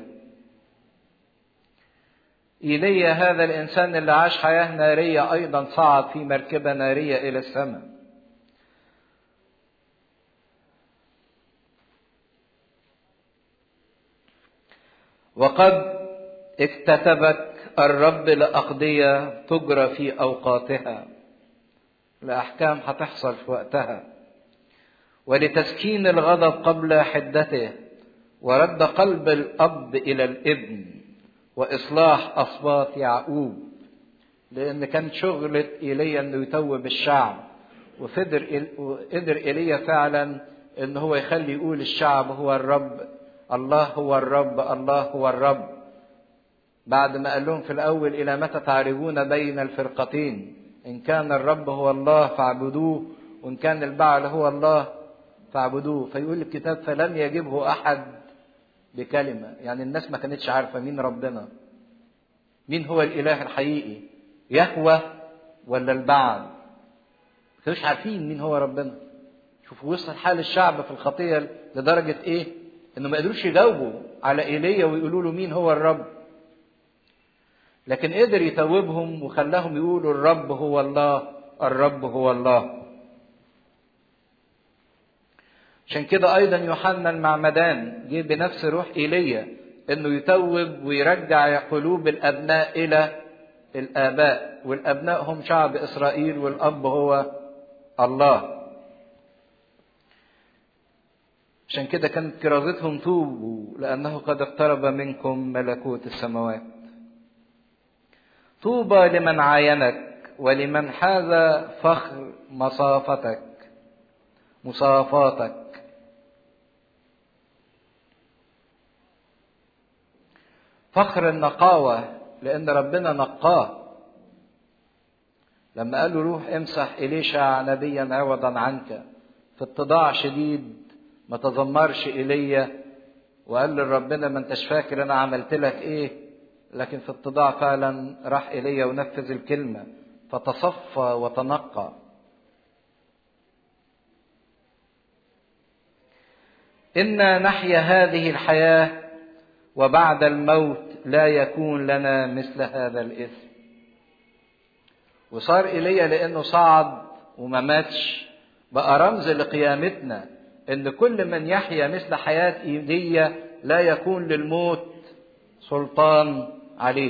إيليا هذا الإنسان اللي عاش حياة نارية أيضا صعد في مركبة نارية إلى السماء وقد اكتتبك الرب لأقضية تجرى في أوقاتها لأحكام هتحصل في وقتها ولتسكين الغضب قبل حدته ورد قلب الأب إلى الابن وإصلاح أصوات يعقوب لأن كانت شغلة إيليا إنه يتوب الشعب وقدر وقدر إيليا فعلا إن هو يخلي يقول الشعب هو الرب الله هو الرب الله هو الرب بعد ما قال لهم في الأول إلى متى تعرجون بين الفرقتين إن كان الرب هو الله فاعبدوه وإن كان البعل هو الله فاعبدوه فيقول الكتاب فلم يجبه أحد بكلمة يعني الناس ما كانتش عارفة مين ربنا مين هو الإله الحقيقي يهوى ولا البعل ما كانوش عارفين مين هو ربنا شوفوا وصل حال الشعب في الخطية لدرجة إيه إنه ما قدروش يجاوبوا على إيليا ويقولوا له مين هو الرب لكن قدر يتوبهم وخلاهم يقولوا الرب هو الله الرب هو الله عشان كده ايضا يوحنا المعمدان جه بنفس روح ايليا انه يتوب ويرجع قلوب الابناء الى الاباء والابناء هم شعب اسرائيل والاب هو الله عشان كده كانت كرازتهم توبوا لانه قد اقترب منكم ملكوت السماوات طوبى لمن عاينك ولمن حاز فخر مصافتك مصافاتك فخر النقاوة لأن ربنا نقاه لما قال له روح امسح إليشع نبيا عوضا عنك في اتضاع شديد ما تذمرش إيليا وقال لربنا ما انتش فاكر انا عملت لك ايه لكن في اتضاع فعلا راح إيليا ونفذ الكلمة فتصفى وتنقى إنا نحيا هذه الحياة وبعد الموت لا يكون لنا مثل هذا الإثم وصار إيليا لأنه صعد وما ماتش بقى رمز لقيامتنا إن كل من يحيا مثل حياة إيليا لا يكون للموت سلطان عليه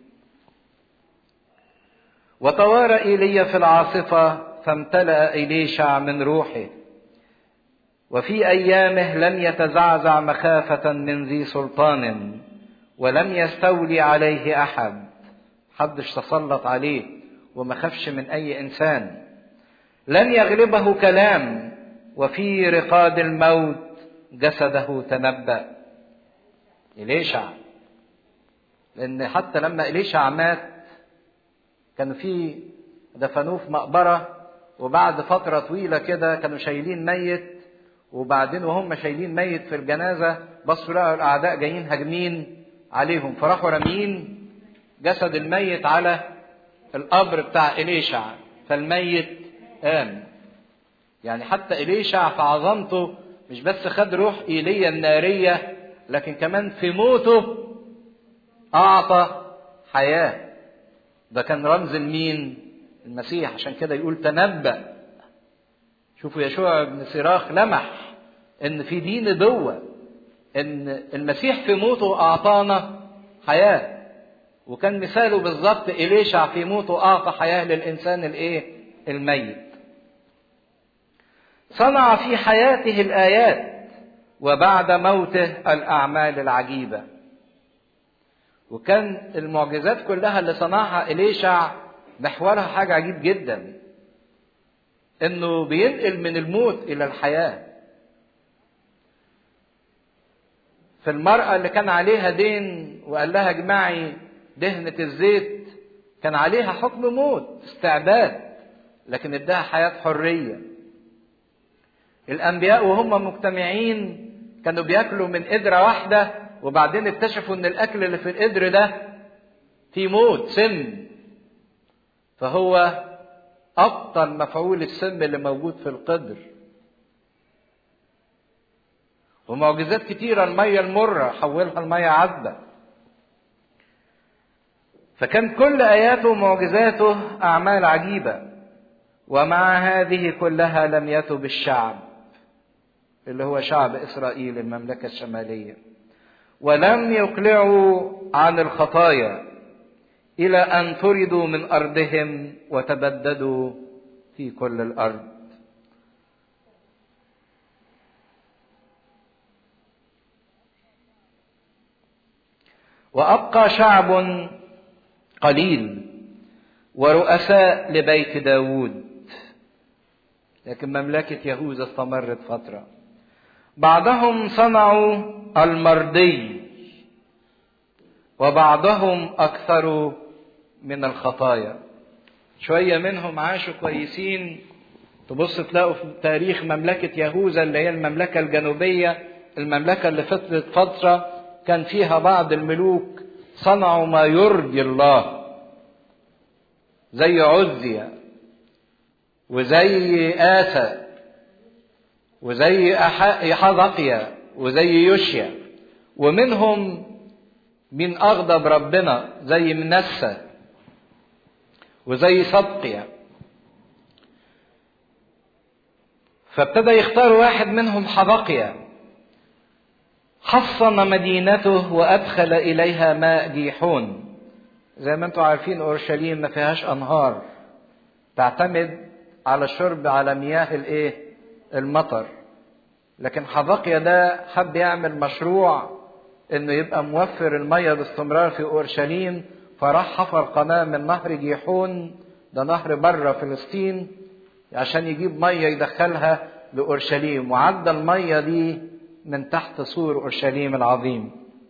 وتوارى ايليا في العاصفه فامتلا اليشع من روحه وفي ايامه لم يتزعزع مخافه من ذي سلطان ولم يستولي عليه احد حدش تسلط عليه وما خافش من اي انسان لن يغلبه كلام وفي رقاد الموت جسده تنبأ إليشع لأن حتى لما إليشع مات كانوا في دفنوه في مقبرة وبعد فترة طويلة كده كانوا شايلين ميت وبعدين وهم شايلين ميت في الجنازة بصوا لقوا الأعداء جايين هاجمين عليهم فراحوا راميين جسد الميت على القبر بتاع إليشع فالميت قام يعني حتى إليشع في عظمته مش بس خد روح إيليا النارية لكن كمان في موته أعطى حياة ده كان رمز لمين؟ المسيح عشان كده يقول تنبأ شوفوا يشوع بن سراخ لمح ان في دي نبوة ان المسيح في موته اعطانا حياة وكان مثاله بالظبط إليشع في موته اعطى حياة للانسان الايه الميت صنع في حياته الايات وبعد موته الاعمال العجيبه وكان المعجزات كلها اللي صنعها إليشع محورها حاجة عجيب جدا انه بينقل من الموت الى الحياة في المرأة اللي كان عليها دين وقال لها اجمعي دهنة الزيت كان عليها حكم موت استعباد لكن اداها حياة حرية الأنبياء وهم مجتمعين كانوا بياكلوا من قدرة واحدة وبعدين اكتشفوا ان الأكل اللي في القدر ده فيه موت سم فهو أبطل مفعول السم اللي موجود في القدر ومعجزات كتيرة المية المرة حولها المية عذبة فكان كل آياته ومعجزاته أعمال عجيبة ومع هذه كلها لم يتب الشعب اللي هو شعب إسرائيل المملكة الشمالية ولم يقلعوا عن الخطايا إلى أن طردوا من أرضهم وتبددوا في كل الأرض وأبقى شعب قليل ورؤساء لبيت داود لكن مملكة يهوذا استمرت فترة بعضهم صنعوا المرضي وبعضهم أكثروا من الخطايا شوية منهم عاشوا كويسين تبص تلاقوا في تاريخ مملكة يهوذا اللي هي المملكة الجنوبية المملكة اللي فضلت فترة كان فيها بعض الملوك صنعوا ما يرضي الله زي عزية وزي آسى وزي حذقيا وزي يوشيا ومنهم من أغضب ربنا زي منسى وزي صدقيا فابتدى يختار واحد منهم حبقيا حصن مدينته وأدخل إليها ماء جيحون زي ما انتم عارفين أورشليم ما فيهاش أنهار تعتمد على الشرب على مياه الايه المطر لكن حبقيا ده حب يعمل مشروع انه يبقى موفر الميه باستمرار في اورشليم فراح حفر قناه من نهر جيحون ده نهر بره فلسطين عشان يجيب ميه يدخلها لاورشليم وعدى الميه دي من تحت سور اورشليم العظيم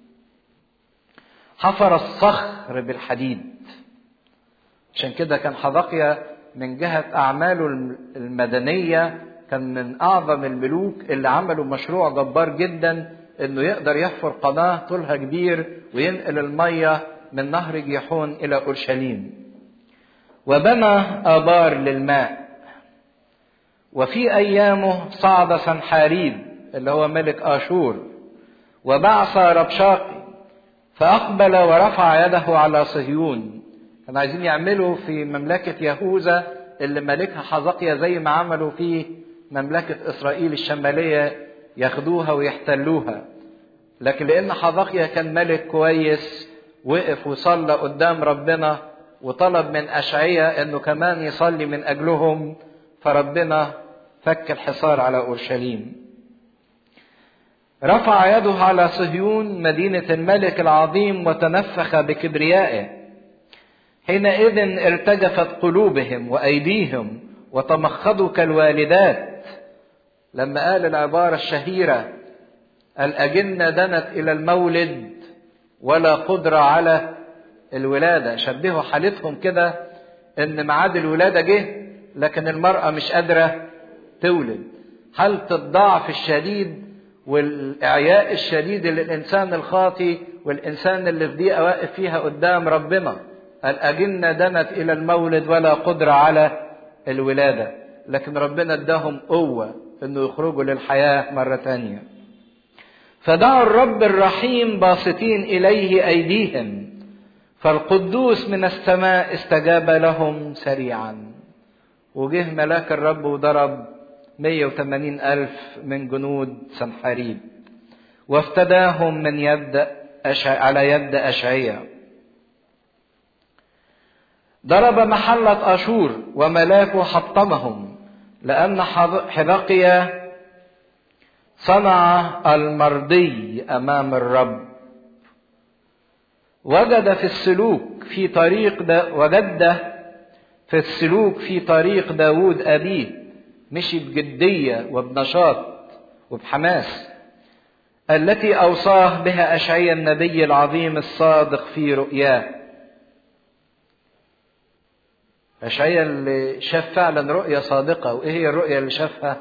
حفر الصخر بالحديد عشان كده كان حبقيا من جهه اعماله المدنيه كان من اعظم الملوك اللي عملوا مشروع جبار جدا انه يقدر يحفر قناه طولها كبير وينقل الميه من نهر جيحون الى اورشليم وبنى ابار للماء وفي ايامه صعد سنحاريب اللي هو ملك اشور وبعث ربشاقي فاقبل ورفع يده على صهيون كانوا عايزين يعملوا في مملكه يهوذا اللي ملكها حزقيا زي ما عملوا في مملكه اسرائيل الشماليه ياخدوها ويحتلوها لكن لان حبقيا كان ملك كويس وقف وصلى قدام ربنا وطلب من اشعياء انه كمان يصلي من اجلهم فربنا فك الحصار على اورشليم رفع يده على صهيون مدينه الملك العظيم وتنفخ بكبريائه حينئذ ارتجفت قلوبهم وايديهم وتمخضوا كالوالدات لما قال العبارة الشهيرة الأجنة دنت إلى المولد ولا قدرة على الولادة شبهوا حالتهم كده إن ميعاد الولادة جه لكن المرأة مش قادرة تولد حالة الضعف الشديد والإعياء الشديد للإنسان الخاطي والإنسان اللي في ضيقة واقف فيها قدام ربنا الأجنة دنت إلى المولد ولا قدرة على الولادة لكن ربنا اداهم قوة انه يخرجوا للحياة مرة تانية فدعوا الرب الرحيم باسطين اليه ايديهم فالقدوس من السماء استجاب لهم سريعا وجه ملاك الرب وضرب 180 ألف من جنود سنحاريب وافتداهم من يد أشع... على يد أشعية ضرب محلة أشور وملاكه حطمهم لأن حبقيا صنع المرضي أمام الرب وجد في السلوك في طريق دا وجد في السلوك في طريق داود أبيه مشي بجدية وبنشاط وبحماس التي أوصاه بها أشعيا النبي العظيم الصادق في رؤياه أشعيا اللي شاف فعلا رؤية صادقة وإيه هي الرؤية اللي شافها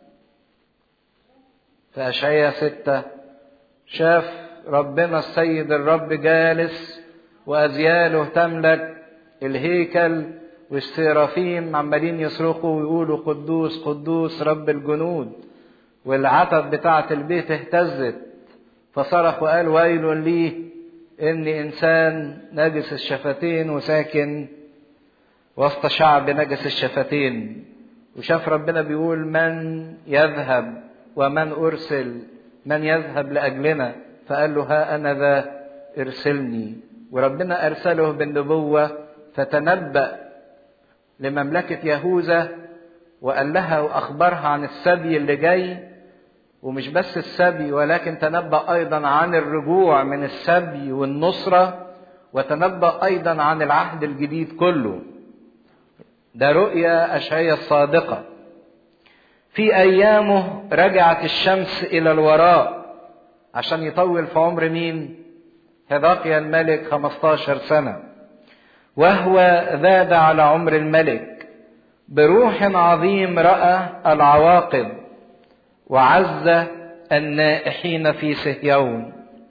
في أشعيا ستة شاف ربنا السيد الرب جالس وأزياله تملك الهيكل والسيرافيم عمالين يصرخوا ويقولوا قدوس قدوس رب الجنود والعتب بتاعة البيت اهتزت فصرخ وقال ويل لي اني انسان نجس الشفتين وساكن وسط شعب نجس الشفتين وشاف ربنا بيقول من يذهب ومن ارسل من يذهب لاجلنا فقال له ها انا ذا ارسلني وربنا ارسله بالنبوه فتنبأ لمملكه يهوذا وقال لها واخبرها عن السبي اللي جاي ومش بس السبي ولكن تنبأ أيضا عن الرجوع من السبي والنصرة وتنبأ أيضا عن العهد الجديد كله ده رؤيا أشعية الصادقة في أيامه رجعت الشمس إلى الوراء عشان يطول في عمر مين هذاقيا الملك 15 سنة وهو ذاد على عمر الملك بروح عظيم رأى العواقب وعز النائحين في صهيون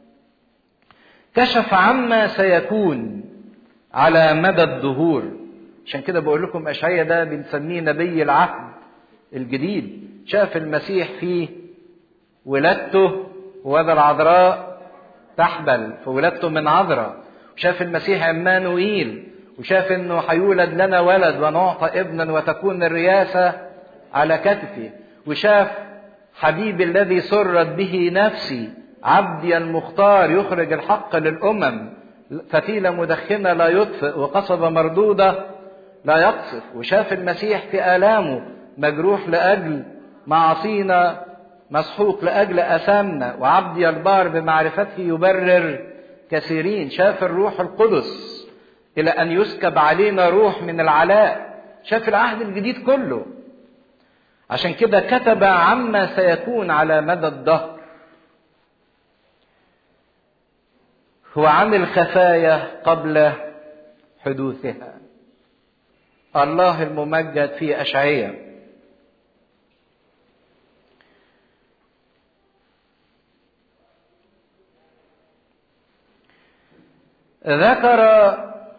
كشف عما سيكون على مدى الدهور عشان كده بقول لكم اشعيا ده بنسميه نبي العهد الجديد شاف المسيح في ولادته وذا العذراء تحبل في ولادته من عذراء وشاف المسيح عمانوئيل وشاف انه هيولد لنا ولد ونعطى ابنا وتكون الرياسه على كتفه وشاف حبيبي الذي سرت به نفسي عبدي المختار يخرج الحق للامم فتيله مدخنه لا يطفئ وقصبه مردوده لا يقصف وشاف المسيح في الامه مجروح لاجل معاصينا مسحوق لاجل اثامنا وعبدي البار بمعرفته يبرر كثيرين شاف الروح القدس الى ان يسكب علينا روح من العلاء شاف العهد الجديد كله عشان كده كتب عما سيكون على مدى الدهر هو عن الخفايا قبل حدوثها الله الممجد في أشعية ذكر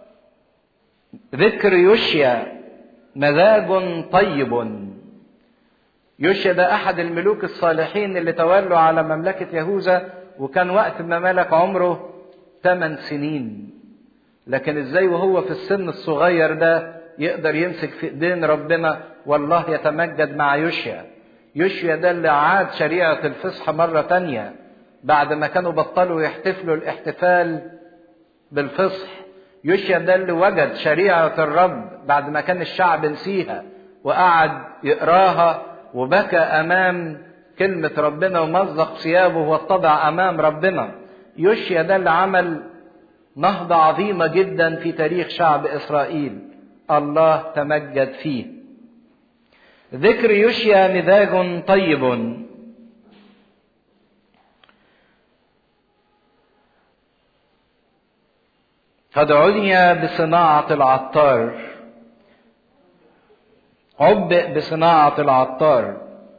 ذكر يشيا مزاج طيب يوشيا ده احد الملوك الصالحين اللي تولوا على مملكة يهوذا وكان وقت ما ملك عمره 8 سنين لكن ازاي وهو في السن الصغير ده يقدر يمسك في ايدين ربنا والله يتمجد مع يوشيا يوشيا ده اللي عاد شريعة الفصح مرة تانية بعد ما كانوا بطلوا يحتفلوا الاحتفال بالفصح يوشيا ده اللي وجد شريعة الرب بعد ما كان الشعب نسيها وقعد يقراها وبكى امام كلمة ربنا ومزق ثيابه واتضع امام ربنا يوشيا ده اللي عمل نهضة عظيمة جدا في تاريخ شعب اسرائيل الله تمجد فيه ذكر يوشيا مزاج طيب قد عني بصناعة العطار عبئ بصناعة العطار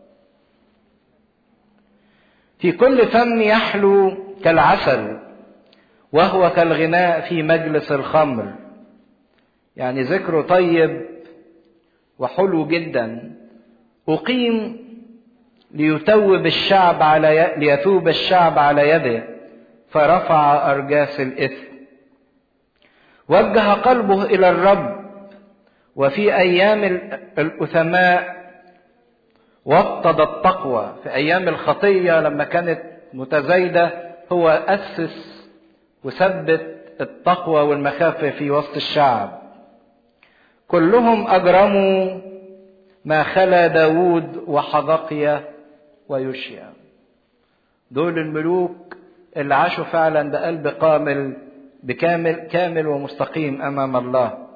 في كل فم يحلو كالعسل وهو كالغناء في مجلس الخمر يعني ذكره طيب وحلو جدا أقيم ليتوب الشعب على ي... ليتوب الشعب على يده فرفع أرجاس الإثم وجه قلبه إلى الرب وفي أيام الأثماء وطد التقوى في أيام الخطية لما كانت متزايدة هو أسس وثبت التقوى والمخافة في وسط الشعب كلهم أجرموا ما خلا داود وحذقيا ويوشيا دول الملوك اللي عاشوا فعلا بقلب قامل بكامل كامل ومستقيم أمام الله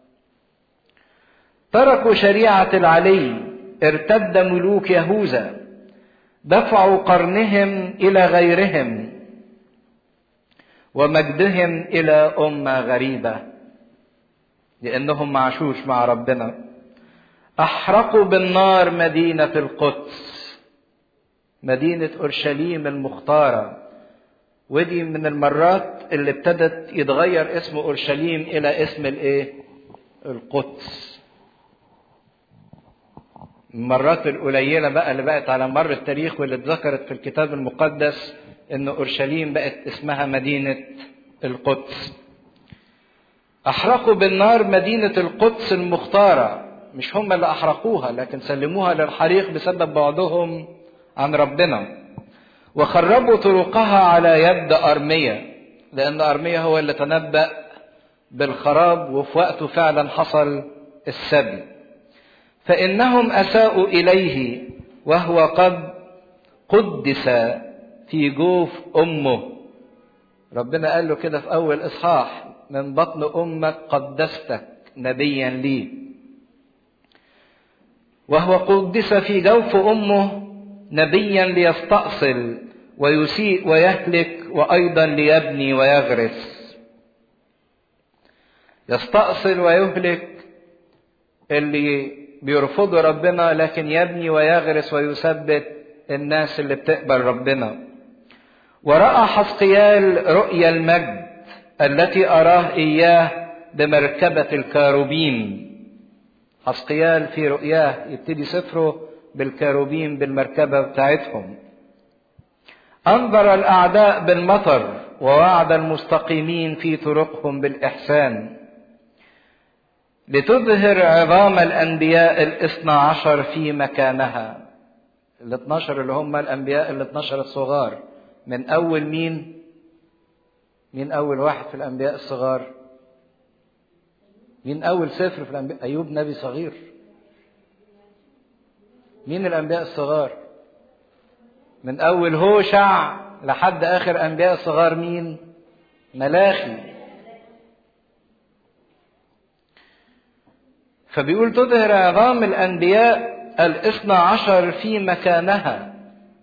تركوا شريعة العلي ارتد ملوك يهوذا دفعوا قرنهم إلى غيرهم ومجدهم إلى أمة غريبة لأنهم معشوش مع ربنا أحرقوا بالنار مدينة القدس مدينة أورشليم المختارة ودي من المرات اللي ابتدت يتغير اسم أورشليم إلى اسم الإيه؟ القدس المرات القليلة بقى اللي بقت على مر التاريخ واللي اتذكرت في الكتاب المقدس إن أورشليم بقت اسمها مدينة القدس أحرقوا بالنار مدينة القدس المختارة مش هم اللي أحرقوها لكن سلموها للحريق بسبب بعدهم عن ربنا وخربوا طرقها على يد أرمية لأن أرمية هو اللي تنبأ بالخراب وفي وقته فعلا حصل السبي فإنهم أساءوا إليه وهو قد قدس في جوف أمه ربنا قال له كده في أول إصحاح من بطن أمك قدستك نبيا لي وهو قدس في جوف أمه نبيا ليستأصل ويسيء ويهلك وأيضا ليبني ويغرس يستأصل ويهلك اللي بيرفضوا ربنا لكن يبني ويغرس ويثبت الناس اللي بتقبل ربنا ورأى حسقيال رؤيا المجد التي أراه إياه بمركبة الكاروبين حسقيال في رؤياه يبتدي سفره بالكاروبين بالمركبة بتاعتهم أنظر الأعداء بالمطر ووعد المستقيمين في طرقهم بالإحسان لتظهر عظام الأنبياء الاثنى عشر في مكانها الاثناشر اللي هم الأنبياء الاثناشر الصغار من أول مين مين أول واحد في الأنبياء الصغار مين أول سفر في الأنبياء أيوب نبي صغير مين الأنبياء الصغار من أول هوشع لحد آخر أنبياء الصغار مين ملاخي فبيقول تظهر عظام الأنبياء الاثنى عشر في مكانها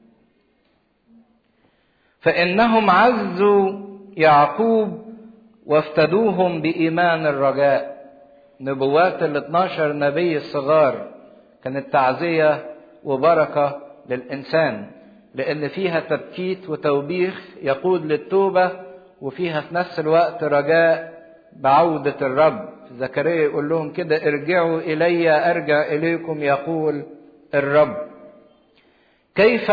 فإنهم عزوا يعقوب وافتدوهم بإيمان الرجاء نبوات ال 12 نبي الصغار كانت تعزية وبركة للإنسان لأن فيها تبكيت وتوبيخ يقود للتوبة وفيها في نفس الوقت رجاء بعودة الرب زكريا يقول لهم كده ارجعوا إلي أرجع إليكم يقول الرب كيف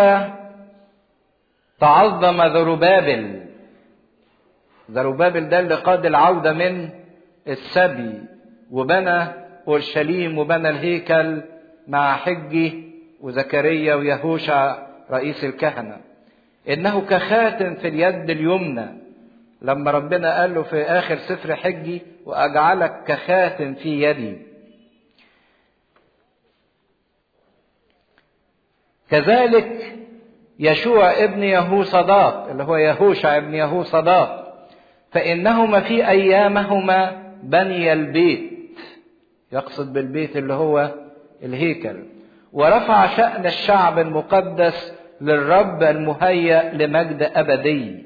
تعظم ذربابل ذربابل ده اللي قاد العودة من السبي وبنى أورشليم وبنى الهيكل مع حجي وزكريا ويهوشع رئيس الكهنة إنه كخاتم في اليد اليمنى لما ربنا قال له في آخر سفر حجي وأجعلك كخاتم في يدي كذلك يشوع ابن يهو صداق اللي هو يهوشع ابن يهو صداق فإنهما في أيامهما بني البيت يقصد بالبيت اللي هو الهيكل ورفع شأن الشعب المقدس للرب المهيأ لمجد أبدي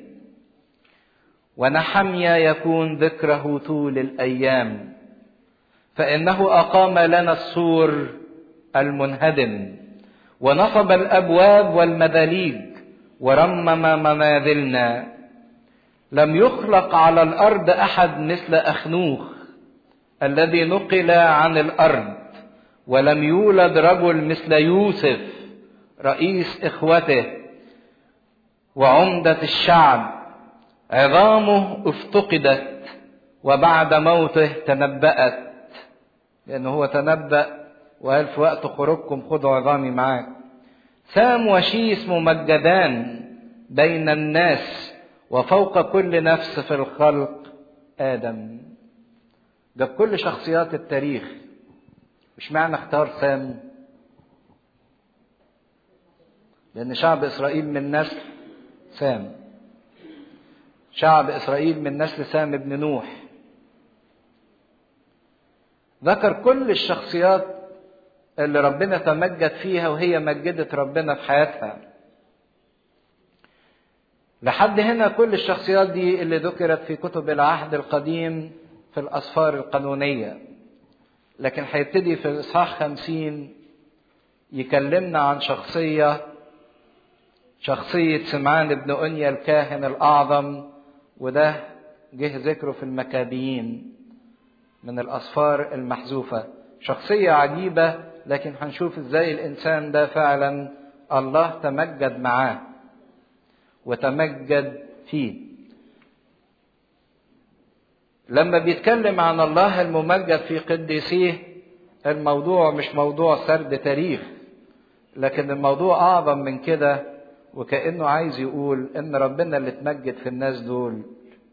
ونحميا يكون ذكره طول الأيام فإنه أقام لنا السور المنهدم ونصب الأبواب والمذاليج ورمم منازلنا لم يخلق على الأرض أحد مثل أخنوخ الذي نقل عن الأرض ولم يولد رجل مثل يوسف رئيس إخوته وعمدة الشعب عظامه افتقدت وبعد موته تنبأت لأنه هو تنبأ وقال في وقت خروجكم خدوا عظامي معاك سام وشيس ممجدان بين الناس وفوق كل نفس في الخلق آدم جاب كل شخصيات التاريخ مش معنى اختار سام لأن شعب إسرائيل من نسل سام شعب إسرائيل من نسل سام ابن نوح ذكر كل الشخصيات اللي ربنا تمجد فيها وهي مجدت ربنا في حياتها لحد هنا كل الشخصيات دي اللي ذكرت في كتب العهد القديم في الأسفار القانونية لكن هيبتدي في الإصحاح خمسين يكلمنا عن شخصية شخصية سمعان بن أنيا الكاهن الأعظم وده جه ذكره في المكابيين من الأسفار المحذوفة شخصية عجيبة لكن هنشوف ازاي الإنسان ده فعلا الله تمجد معاه وتمجد فيه لما بيتكلم عن الله الممجد في قديسيه الموضوع مش موضوع سرد تاريخ لكن الموضوع أعظم من كده وكأنه عايز يقول إن ربنا اللي اتمجد في الناس دول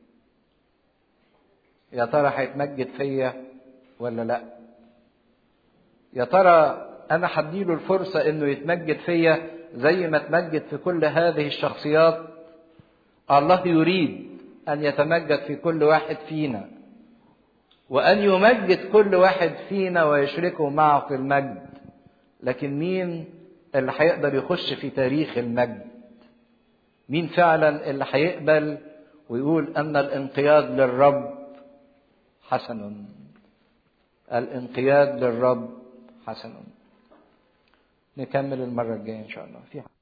يا ترى هيتمجد فيا ولا لا يا ترى انا هديله الفرصه انه يتمجد فيا زي ما اتمجد في كل هذه الشخصيات الله يريد ان يتمجد في كل واحد فينا وان يمجد كل واحد فينا ويشركه معه في المجد لكن مين اللي هيقدر يخش في تاريخ المجد مين فعلا اللي هيقبل ويقول ان الانقياد للرب حسن الانقياد للرب حسن نكمل المرة الجاية إن شاء الله في